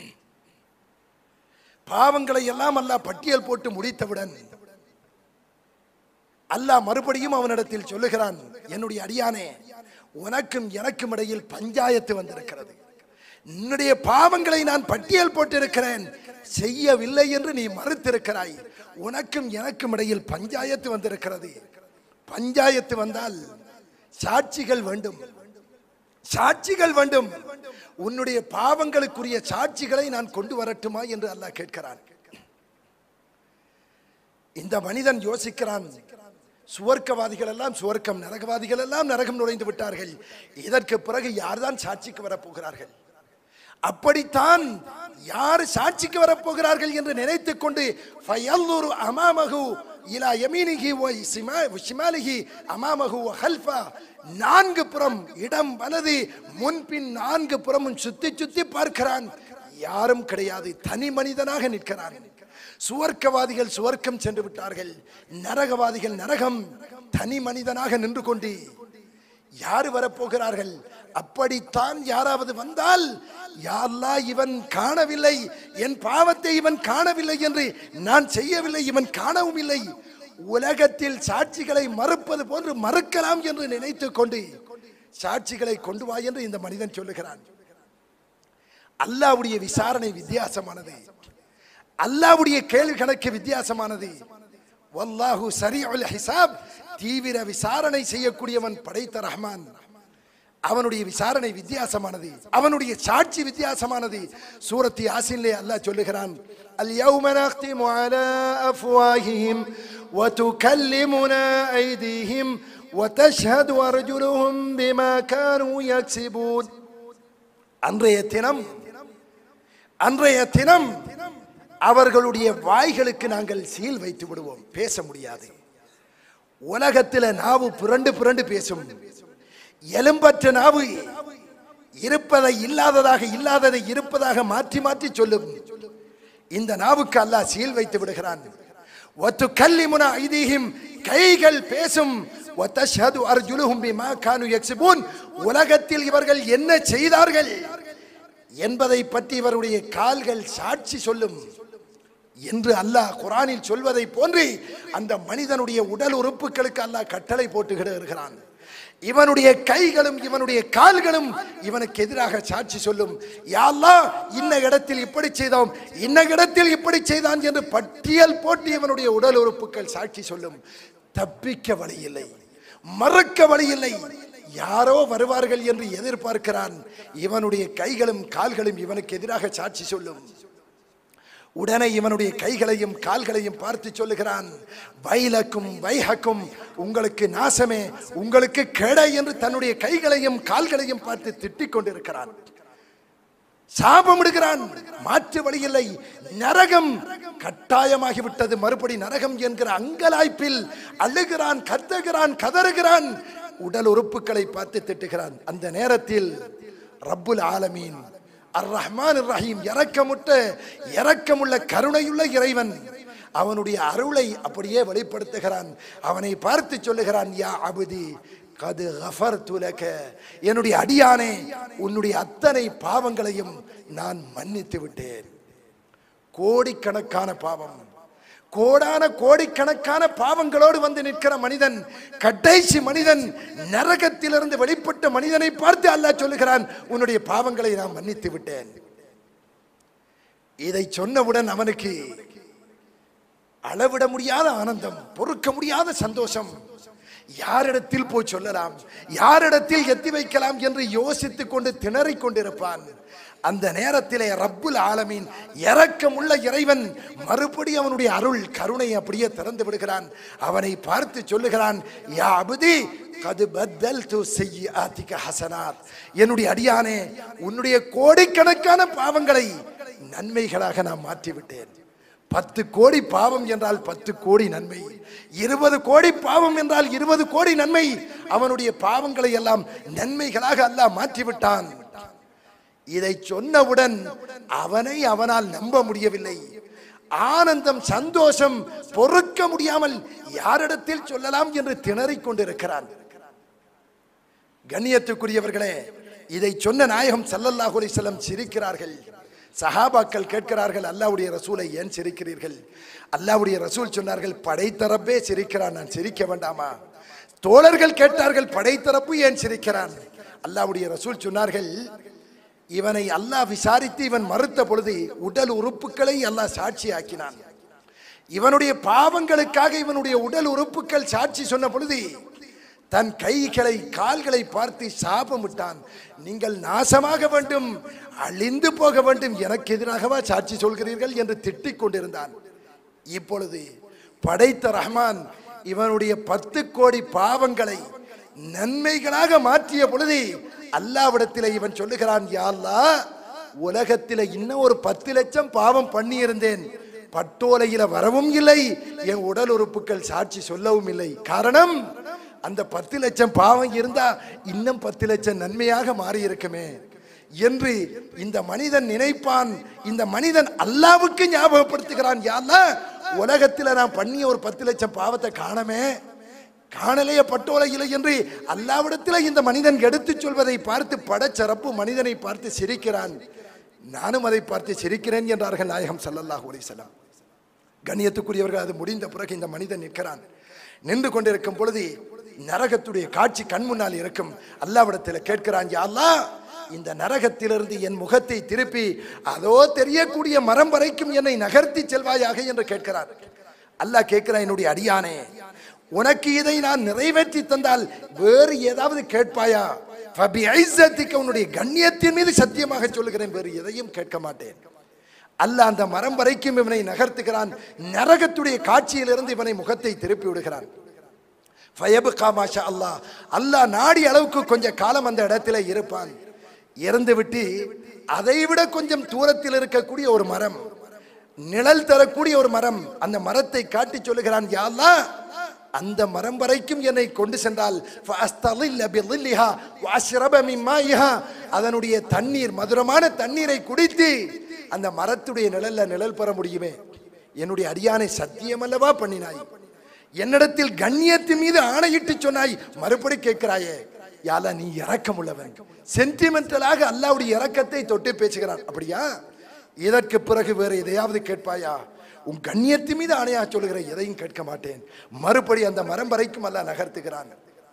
பாவங்களை எல்லாம் அல்லாஹ் பட்டியல் போட்டு முடித்தவுடன் அல்லாஹ் மறுபடியும் அவனிடத்தில் சொல்லுகிறான் என்னுடைய அடியானே உனக்கும் எனக்கும் இடையில் பஞ்சாயத்து வந்திருக்கிறது என்னுடைய பாவங்களை நான் பட்டியல் போட்டிருக்கிறேன் செய்யவில்லை என்று நீ மறுத்திருக்கிறாய் உனக்கும் எனக்கும் இடையில் பஞ்சாயத்து வந்திருக்கிறது பஞ்சாயத்து வந்தால் சாட்சிகள் வேண்டும் சாட்சிகள் வேண்டும் உன்னுடைய பாவங்களுக்குரிய சாட்சிகளை நான் கொண்டு வரட்டுமா என்று அல்லாஹ் கேட்கிறான் இந்த மனிதன் யோசிக்கிறான் சுவர்க்கவாதிகள் எல்லாம் சுவர்க்கம் நரகவாதிகள் எல்லாம் நரகம் நுழைந்து விட்டார்கள் இதற்கு பிறகு யார்தான் சாட்சிக்கு வரப்போகிறார்கள் அப்படித்தான் யார் சாட்சிக்கு வரப்போகிறார்கள் என்று நினைத்துக் கொண்டு ஃபயல்லுரு அமாமகு இலா யமீனிஹி வ சிமா ஷிமாலிஹி அமாமகு வ ஹல்ஃபா நான்கு புறம் இடம் வலது முன்பின் நான்கு புறமும் சுத்தி சுத்தி பார்க்கிறான் யாரும் கிடையாது தனி மனிதனாக நிற்கிறான் சுவர்க்கவாதிகள் சுவர்க்கம் சென்று விட்டார்கள் நரகவாதிகள் நரகம் தனி மனிதனாக நின்று கொண்டு யார் வரப்போகிறார்கள் அப்படித்தான் யாராவது வந்தால் யாரா இவன் காணவில்லை என் பாவத்தை இவன் காணவில்லை என்று நான் செய்யவில்லை இவன் காணவும் இல்லை உலகத்தில் சாட்சிகளை மறுப்பது போன்று மறுக்கலாம் என்று நினைத்துக் கொண்டு சாட்சிகளை கொண்டு வா என்று இந்த மனிதன் சொல்லுகிறான் அல்லாவுடைய விசாரணை வித்தியாசமானது அல்லாவுடைய கேள்வி கணக்கு வித்தியாசமானது வல்லாஹு சரீஉல் ஹிசாப் தீவிர விசாரணை செய்யக்கூடியவன் படைத்த ரஹ்மான் அவனுடைய விசாரணை வித்தியாசமானது அவனுடைய சாட்சி வித்தியாசமானது சூரத்தி யாசின்லே அல்லாஹ் சொல்லுகிறான் اليوم نختم على أفواههم وتكلمنا أيديهم وتشهد أرجلهم بما كانوا يكسبون அன்றைய தினம் அன்றைய தினம் அவர்களுடைய வாய்களுக்கு நாங்கள் சீல் வைத்து விடுவோம் பேச முடியாது உலகத்தில் நாவு புரண்டு புரண்டு பேசும் எலும்பற்ற நாவு இருப்பதை இல்லாததாக இல்லாததை இருப்பதாக மாற்றி மாற்றி சொல்லும் இந்த நாவுக்கு அல்லாஹ் சீல் வைத்து விடுகிறான் ஒத்து கல்லிமுனா ஐதீகம் கைகள் பேசும் ஒத்தஷது அர்ஜுலுஹும் பிமா கானு யக்ஸிபூன் உலகத்தில் இவர்கள் என்ன செய்தார்கள் என்பதை பற்றி இவருடைய கால்கள் சாட்சி சொல்லும் என்று அல்லாஹ் குரானில் சொல்வதை போன்று அந்த மனிதனுடைய உடல் உறுப்புகளுக்கு அல்லாஹ் கட்டளை போட்டு இருக்கிறான் இவனுடைய கைகளும் இவனுடைய கால்களும் இவனுக்கு எதிராக சாட்சி சொல்லும் யாழ்லா இன்ன இடத்தில் இப்படி செய்தோம் இன்ன இடத்தில் இப்படி செய்தான் என்று பட்டியல் போட்டு இவனுடைய உடல் உறுப்புகள் சாட்சி சொல்லும் தப்பிக்க வழி இல்லை மறக்க வழி இல்லை யாரோ வருவார்கள் என்று எதிர்பார்க்கிறான் இவனுடைய கைகளும் கால்களும் இவனுக்கு எதிராக சாட்சி சொல்லும் உடனே இவனுடைய கைகளையும் கால்களையும் பார்த்து சொல்லுகிறான் வைலக்கும் வைஹக்கும் உங்களுக்கு நாசமே உங்களுக்கு கெடை என்று தன்னுடைய கைகளையும் கால்களையும் பார்த்து திட்டிக் கொண்டிருக்கிறான் சாபமிடுகிறான் மாற்று வழி இல்லை நரகம் கட்டாயமாகி விட்டது மறுபடி நரகம் என்கிற அங்கலாய்ப்பில் அழுகிறான் கத்துகிறான் கதறுகிறான் உடல் உறுப்புகளை பார்த்து திட்டுகிறான் அந்த நேரத்தில் ரப்புல் ஆலமீன் அர் ரஹ்மான் ரஹீம் இறக்கமுட்ட இறக்கமுள்ள கருணையுள்ள இறைவன் அவனுடைய அருளை அப்படியே வெளிப்படுத்துகிறான் அவனை பார்த்து சொல்லுகிறான் யா அபுதி கது கஃபர் துலக என்னுடைய அடியானே உன்னுடைய அத்தனை பாவங்களையும் நான் மன்னித்து விட்டேன் கோடிக்கணக்கான பாவம் கோடான கோடிக்கணக்கான பாவங்களோடு வந்து நிற்கிற மனிதன் கடைசி மனிதன் நரகத்திலிருந்து வெளிப்பட்ட மனிதனை பார்த்து அல்லாஹ் சொல்லுகிறான் உன்னுடைய பாவங்களை நான் மன்னித்து விட்டேன் இதை சொன்னவுடன் அவனுக்கு அளவிட முடியாத ஆனந்தம் பொறுக்க முடியாத சந்தோஷம் யாரிடத்தில் போய் சொல்லலாம் யாரிடத்தில் எத்தி வைக்கலாம் என்று யோசித்துக் கொண்டு திணறிக் கொண்டிருப்பான் அந்த நேரத்திலே ரப்புல் ஆலமீன் இரக்கமுள்ள இறைவன் மறுபடி அவனுடைய அருள் கருணை அப்படியே திறந்து விடுகிறான் அவனை பார்த்து சொல்லுகிறான் யா அபுதி கது பத்தல் து செய்யாத்திக ஹசனாத் என்னுடைய அடியானே உன்னுடைய கோடிக்கணக்கான பாவங்களை நன்மைகளாக நான் மாற்றிவிட்டேன் பத்து கோடி பாவம் என்றால் பத்து கோடி நன்மை இருபது கோடி பாவம் என்றால் இருபது கோடி நன்மை அவனுடைய பாவங்களை எல்லாம் நன்மைகளாக அல்லாஹ் மாற்றிவிட்டான் இதை சொன்னவுடன் அவனை அவனால் நம்ப முடியவில்லை ஆனந்தம் சந்தோஷம் பொறுக்க முடியாமல் யாரிடத்தில் சொல்லலாம் என்று திணறிக் கொண்டிருக்கிறான் கண்ணியத்துக்குரியவர்களே இதை சொன்ன நாயகம் ஸல்லல்லாஹு அலைஹி வஸல்லம் சிரிக்கிறார்கள் சஹாபாக்கள் கேட்கிறார்கள் அல்லாஹ்வுடைய ரசூலை ஏன் சிரிக்கிறீர்கள் அல்லாஹ்வுடைய ரசூல் சொன்னார்கள் படைத்தரப்பே சிரிக்கிறான் நான் சிரிக்க வேண்டாமா தோழர்கள் கேட்டார்கள் படைத்தரப்பு ஏன் சிரிக்கிறான் அல்லாஹ்வுடைய ரசூல் சொன்னார்கள் இவனை அல்லாஹ் விசாரித்து இவன் மறுத்த பொழுது உடல் உறுப்புகளை அல்லாஹ் சாட்சியாக்கினான் இவனுடைய பாவங்களுக்காக இவனுடைய உடல் உறுப்புகள் சாட்சி சொன்ன பொழுது தன் கைகளை கால்களை பார்த்து சாபமிட்டான் நீங்கள் நாசமாக வேண்டும் அழிந்து போக வேண்டும் எனக்கு எதிராகவா சாட்சி சொல்கிறீர்கள் என்று திட்டிக் கொண்டிருந்தான் இப்பொழுது படைத்த ரஹ்மான் இவனுடைய பத்து கோடி பாவங்களை நன்மைகளாக மாற்றிய பொழுது அல்லாவிடத்தில் இவன் சொல்லுகிறான் யா அல்லாஹ் உலகத்தில் இன்னும் ஒரு பத்து லட்சம் பாவம் பண்ணி இருந்தேன் பட்டோலையில வரவும் இல்லை என் உடல் உறுப்புகள் சாட்சி சொல்லவும் இல்லை காரணம் அந்த பத்து லட்சம் பாவம் இருந்தா இன்னும் பத்து லட்சம் நன்மையாக மாறி இருக்குமே என்று இந்த மனிதன் நினைப்பான் இந்த மனிதன் அல்லாவுக்கு ஞாபகப்படுத்துகிறான் யாழ்லா உலகத்துல நான் பண்ணிய ஒரு பத்து லட்சம் பாவத்தை காணமே காணலைய பட்டோலையில்லை என்று அல்லாவிடத்தில் இந்த மனிதன் எடுத்துச் சொல்வதை பார்த்து படச்சரப்பு மனிதனை பார்த்து சிரிக்கிறான் நானும் அதை பார்த்து சிரிக்கிறேன் என்றார்கள் நாயகம் ஸல்லல்லாஹு அலைஹி வஸல்லம் கண்ணியத்துக்குரியவர்கள் அது முடிந்த பிறகு இந்த மனிதன் நிற்கிறான் நின்று கொண்டிருக்கும் பொழுது நரகத்துடைய காட்சி கண் முன்னால் இருக்கும் அல்லாவிடத்தில் கேட்கிறான் யா அல்லாஹ் இந்த நரகத்திலிருந்து என் முகத்தை திருப்பி அதோ தெரியக்கூடிய மரம் வரைக்கும் என்னை நகர்த்தி செல்வாயாக என்று கேட்கிறார் அல்லாஹ் கேட்கிறான் என்னுடைய அடியானே உனக்கு இதை நான் நிறைவேற்றி தந்தால் வேறு ஏதாவது கேட்பாயா ஃபபி ஐஸத்திக்க உன்னுடைய கண்ணியத்தின் மீது சத்தியமாக சொல்லுகிறேன் வேறு எதையும் கேட்க மாட்டேன் அல்லாஹ் அந்த மரம் வரைக்கும் இவனை நகர்த்துகிறான் நரகத்துடைய காட்சியிலிருந்து இவனை முகத்தை திருப்பி விடுகிறான் ஃபயபுகா மாஷா அல்லாஹ் அல்லாஹ் நாடி அளவுக்கு கொஞ்சம் காலம் அந்த இடத்துல இருப்பான் இறந்து விட்டு அதை விட கொஞ்சம் தூரத்தில் இருக்கக்கூடிய ஒரு மரம் நிழல் தரக்கூடிய ஒரு மரம் அந்த மரத்தை காட்டி சொல்லுகிறான் யா அல்லாஹ் அந்த மரம் வரைக்கும் என்னை கொண்டு சென்றால் ஃபஅஸ்தலில்ல பிظில்லிஹா வஅஷ்ரப மின் மாயிஹா அதனுடைய தண்ணீர் மதுரமான தண்ணீரை குடித்து அந்த மரத்துடைய நிழல்ல நிழல் பெற முடியுமே என்னுடைய அடியானை சத்தியமல்லவா பண்ணினாய் என்னிடத்தில் கண்ணியத்தின் மீது ஆணையிட்டு சொன்னாய் மறுபடி கேட்கிறாயே யாலா நீ இரக்கம் உள்ளவன் சென்டிமெண்டலாக அல்லாவுடைய இரக்கத்தை தொட்டு பேசுகிறான் அப்படியா இதற்கு பிறகு வேற எதையாவது கேட்பாயா உன் கண்ணியத்து மீது ஆணையா சொல்லுகிற எதையும் கேட்க மாட்டேன் மறுபடி அந்த மரம் வரைக்கும் அல்ல நகர்த்துகிறான்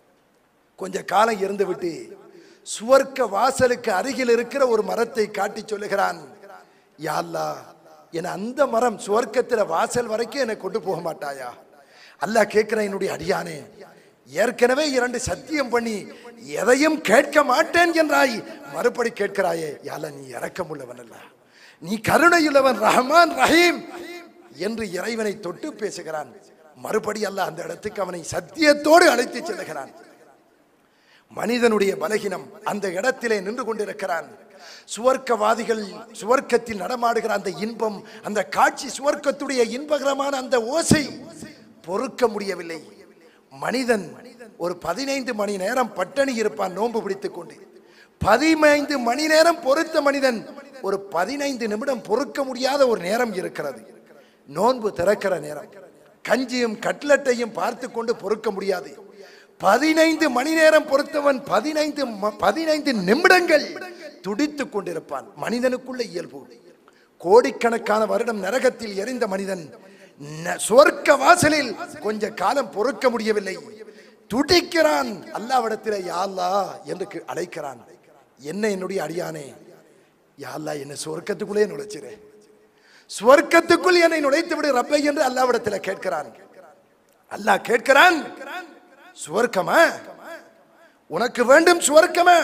கொஞ்ச காலம் இருந்து விட்டு சுவர்க்க வாசலுக்கு அருகில் இருக்கிற ஒரு மரத்தை காட்டி சொல்லுகிறான் யா அல்லாஹ் என அந்த மரம் சுவர்க்கத்துல வாசல் வரைக்கும் என்னை கொண்டு போக மாட்டாயா அல்லாஹ் கேட்கிறேன் என்னுடைய அடியானே ஏற்கனவே இரண்டு சத்தியம் பண்ணி எதையும் கேட்க மாட்டேன் என்றாய் மறுபடி கேட்கிறாயே யால நீ இரக்கமுள்ளவன் அல்ல நீ கருணையுள்ளவன் ரஹ்மான் ரஹீம் என்று இறைவனை தொட்டு பேசுகிறான் மறுபடி அல்லாஹ் அந்த இடத்துக்கு அவனை சத்தியத்தோடு அழைத்து செல்லுகிறான் மனிதனுடைய பலகீனம் அந்த இடத்திலே நின்று கொண்டிருக்கிறான் சுவர்க்கவாதிகள் சுவர்க்கத்தில் நடமாடுகிற அந்த இன்பம் அந்த காட்சி சுவர்க்கத்துடைய இன்பகரமான அந்த ஓசை பொறுக்க முடியவில்லை மனிதன் ஒரு பதினைந்து மணி நேரம் பட்டணி இருப்பான் நோன்பு பிடித்துக் கொண்டு பதினைந்து மணி நேரம் பொறுத்த மனிதன் ஒரு பதினைந்து நிமிடம் பொறுக்க முடியாத ஒரு நேரம் இருக்கிறது நோன்பு திறக்கிற நேரம் கஞ்சியும் கட்லட்டையும் பார்த்து கொண்டு பொறுக்க முடியாது பதினைந்து மணி நேரம் பொறுத்தவன் பதினைந்து ம- பதினைந்து நிமிடங்கள் துடித்துக் கொண்டிருப்பான் மனிதனுக்குள்ள இயல்பு கோடிக்கணக்கான வருடம் நரகத்தில் எரிந்த மனிதன் ந- சுவர்க்க வாசலில் கொஞ்ச காலம் பொறுக்க முடியவில்லை துடிக்கிறான் அல்லாவிடத்திலே யா அல்லாஹ் என்று கி- அழைக்கிறான் என்ன என்னுடைய அடியானே யா அல்லாஹ் என்ன சுவர்க்கத்துக்குள்ளே நுழைச்சிரு சுவர்க்கத்துக்குள் என்னை நுழைத்து விடு ரப்பை என்று அல்லாவிடத்தில் கேட்கிறான் அல்லாஹ் கேட்கிறான் சுவர்க்கமா உனக்கு வேண்டும் சுவர்க்கமா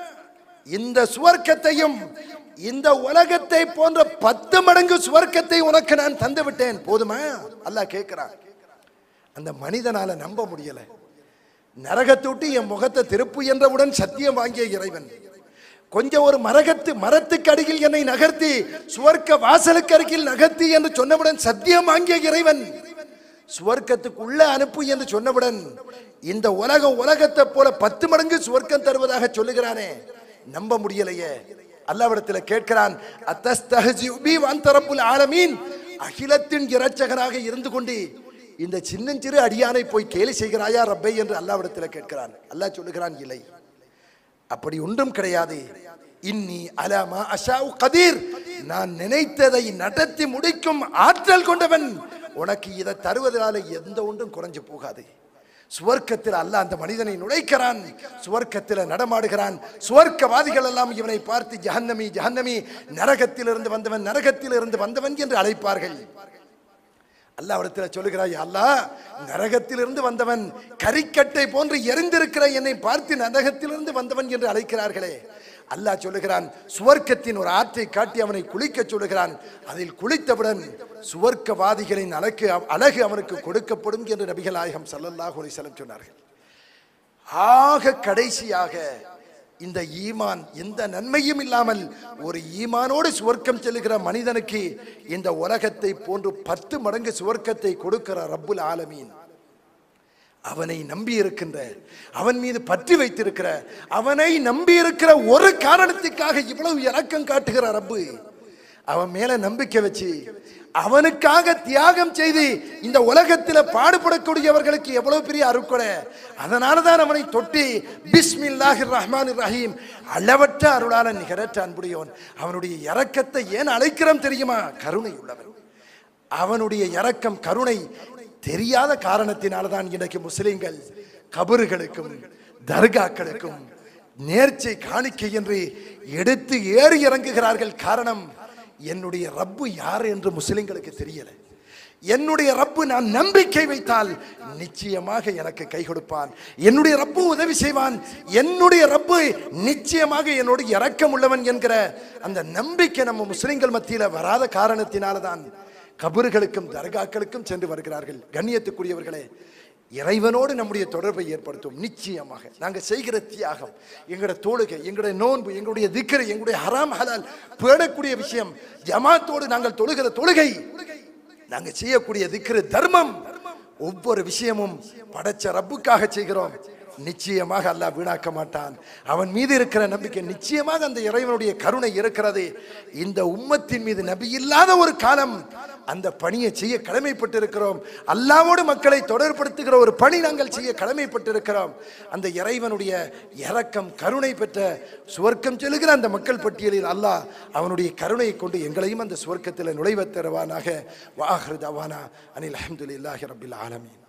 இந்த சுவர்க்கத்தையும் இந்த உலகத்தை போன்ற பத்து மடங்கு சுவர்க்கத்தை உனக்கு நான் தந்து விட்டேன் போதுமா அல்லாஹ் கேட்கிறான் அந்த மனிதனால நம்ப முடியல நரகத்தை விட்டு என் முகத்தை திருப்பு என்றவுடன் சத்தியம் வாங்கிய இறைவன் கொஞ்சம் ஒரு மரகத்து மரத்துக்கு அருகில் என்னை நகர்த்தி சுவர்க்க வாசலுக்கு அருகில் நகர்த்தி என்று சொன்னவுடன் சத்தியம் வாங்கிய இறைவன் சுவர்க்கத்துக்குள்ள அனுப்பு என்று சொன்னவுடன் இந்த உலகம் உலகத்தை போல பத்து மடங்கு சுவர்க்கம் தருவதாக சொல்லுகிறானே நம்ப முடியலையே அல்லாவிடத்துல கேட்கிறான் அத்தஸ்தஹ்ஜிஉ பி வஅன்த ரப்புல் ஆலமீன் அகிலத்தின் இரட்சகனாக இருந்து கொண்டு இந்த சின்னஞ்சிறு அடியானை போய் கேலி செய்கிறாயா ரப்பை என்று அல்லாவிடத்துல கேட்கிறான் அல்லாஹ் சொல்லுகிறான் இல்லை அப்படி ஒன்றும் கிடையாது இன்னி அலாமா அஷாவு கதீர் நான் நினைத்ததை நடத்தி முடிக்கும் ஆற்றல் கொண்டவன் உனக்கு இதை தருவதனால எந்த ஒன்றும் குறைஞ்சு போகாது சுவர்க்கத்தில் அல்ல அந்த மனிதனை நுழைக்கிறான் சுவர்க்கத்தில் நடமாடுகிறான் சுவர்க்கவாதிகள் எல்லாம் இவனை பார்த்து ஜஹன்னமி ஜஹன்னமி நரகத்தில் இருந்து வந்தவன் நரகத்தில் இருந்து வந்தவன் என்று அழைப்பார்கள் அல்லாவிடத்தில் சொல்லுகிறாய் அல்லாஹ் நரகத்திலிருந்து வந்தவன் கரிக்கட்டை போன்று எரிந்திருக்கிற என்னை பார்த்து நரகத்திலிருந்து வந்தவன் என்று அழைக்கிறார்களே அல்லாஹ் சொல்லுகிறான் சுவர்க்கத்தின் ஒரு ஆற்றை காட்டி அவனை குளிக்க சொல்லுகிறான் அதில் குளித்தவுடன் சுவர்க்கவாதிகளின் அழகு அழகு அவனுக்கு கொடுக்கப்படும் என்று நபிகள் நாயகம் ஸல்லல்லாஹு அலைஹி வஸல்லம் சொன்னார்கள் ஆக கடைசியாக இந்த ஈமான் எந்த நன்மையும் இல்லாமல் ஒரு ஈமானோடு சுவர்க்கம் செல்லுகிற மனிதனுக்கு இந்த உலகத்தை போன்று பத்து மடங்கு சுவர்க்கத்தை கொடுக்கிற ரப்புல் ஆலமீன் அவனை நம்பி இருக்கின்ற அவன் மீது பற்றி வைத்திருக்கிற அவனை நம்பி இருக்கிற ஒரு காரணத்துக்காக இவ்வளவு இரக்கம் காட்டுகிற ரப்பு அவன் மேல நம்பிக்கை வச்சு அவனுக்காக தியாகம் செய்து இந்த உலகத்தில் பாடுபடக்கூடியவர்களுக்கு எவ்வளவு பெரிய அருக்கொடை அதனால தான் அவனை தொட்டி பிஸ்மில்லாஹிர் ரஹ்மான் ரஹீம் அளவற்ற அருளாளன் நிகரற்ற அன்புடையவன் அவனுடைய இரக்கத்தை ஏன் அழைக்கிறோம் தெரியுமா கருணை உள்ளவன் அவனுடைய இரக்கம் கருணை தெரியாத காரணத்தினால தான் இன்றைக்கு முஸ்லிம்கள் கபறுகளுக்கும் தர்காக்களுக்கும் நேர்ச்சை காணிக்கை என்று எடுத்து ஏறி இறங்குகிறார்கள் காரணம் என்னுடைய ரப்பு யார் என்று முஸ்லிம்களுக்கு தெரியல என்னுடைய ரப்பு நான் நம்பிக்கை வைத்தால் நிச்சயமாக எனக்கு கை கொடுப்பான் என்னுடைய ரப்பு உதவி செய்வான் என்னுடைய ரப்பு நிச்சயமாக என்னோடு இரக்கம் உள்ளவன் என்கிற அந்த நம்பிக்கை நம்ம முஸ்லிம்கள் மத்தியில வராத காரணத்தினால தான் கபறுகளுக்கும் தர்காக்களுக்கும் சென்று வருகிறார்கள் கண்ணியத்துக்குரியவர்களே இறைவனோடு நம்முடைய தொடர்பை ஏற்படுத்தும் நிச்சயமாக நாங்க செய்கிற தியாகம் எங்களுடைய தொழுகை எங்களுடைய நோன்பு எங்களுடைய திக்கரை எங்களுடைய ஹராம் ஹலால் பேணக்கூடிய விஷயம் ஜமாத்தோடு நாங்கள் தொழுகிற தொழுகை நாங்க செய்யக்கூடிய திக்ரு தர்மம் ஒவ்வொரு விஷயமும் படைச்ச ரப்புக்காக செய்கிறோம் நிச்சயமாக அல்லாஹ் வீணாக்க மாட்டான் அவன் மீது இருக்கிற நம்பிக்கை நிச்சயமாக அந்த இறைவனுடைய கருணை இருக்கிறது இந்த உம்மத்தின் மீது நபி இல்லாத ஒரு காலம் அந்த பணியை செய்ய கடமைப்பட்டிருக்கிறோம் அல்லாவோடு மக்களை தொடர்படுத்துகிற ஒரு பணி நாங்கள் செய்ய கடமைப்பட்டிருக்கிறோம் அந்த இறைவனுடைய இரக்கம் கருணை பெற்ற சுவர்க்கம் செல்லுகிற அந்த மக்கள் பட்டியலில் அல்லாஹ் அவனுடைய கருணையை கொண்டு எங்களையும் அந்த சுவர்க்கத்தில் நுழைவத் தருவானாக வாஹ்ரு தவானா அனில் அஹமதுல்லாஹி ரபில் ஆலமீன்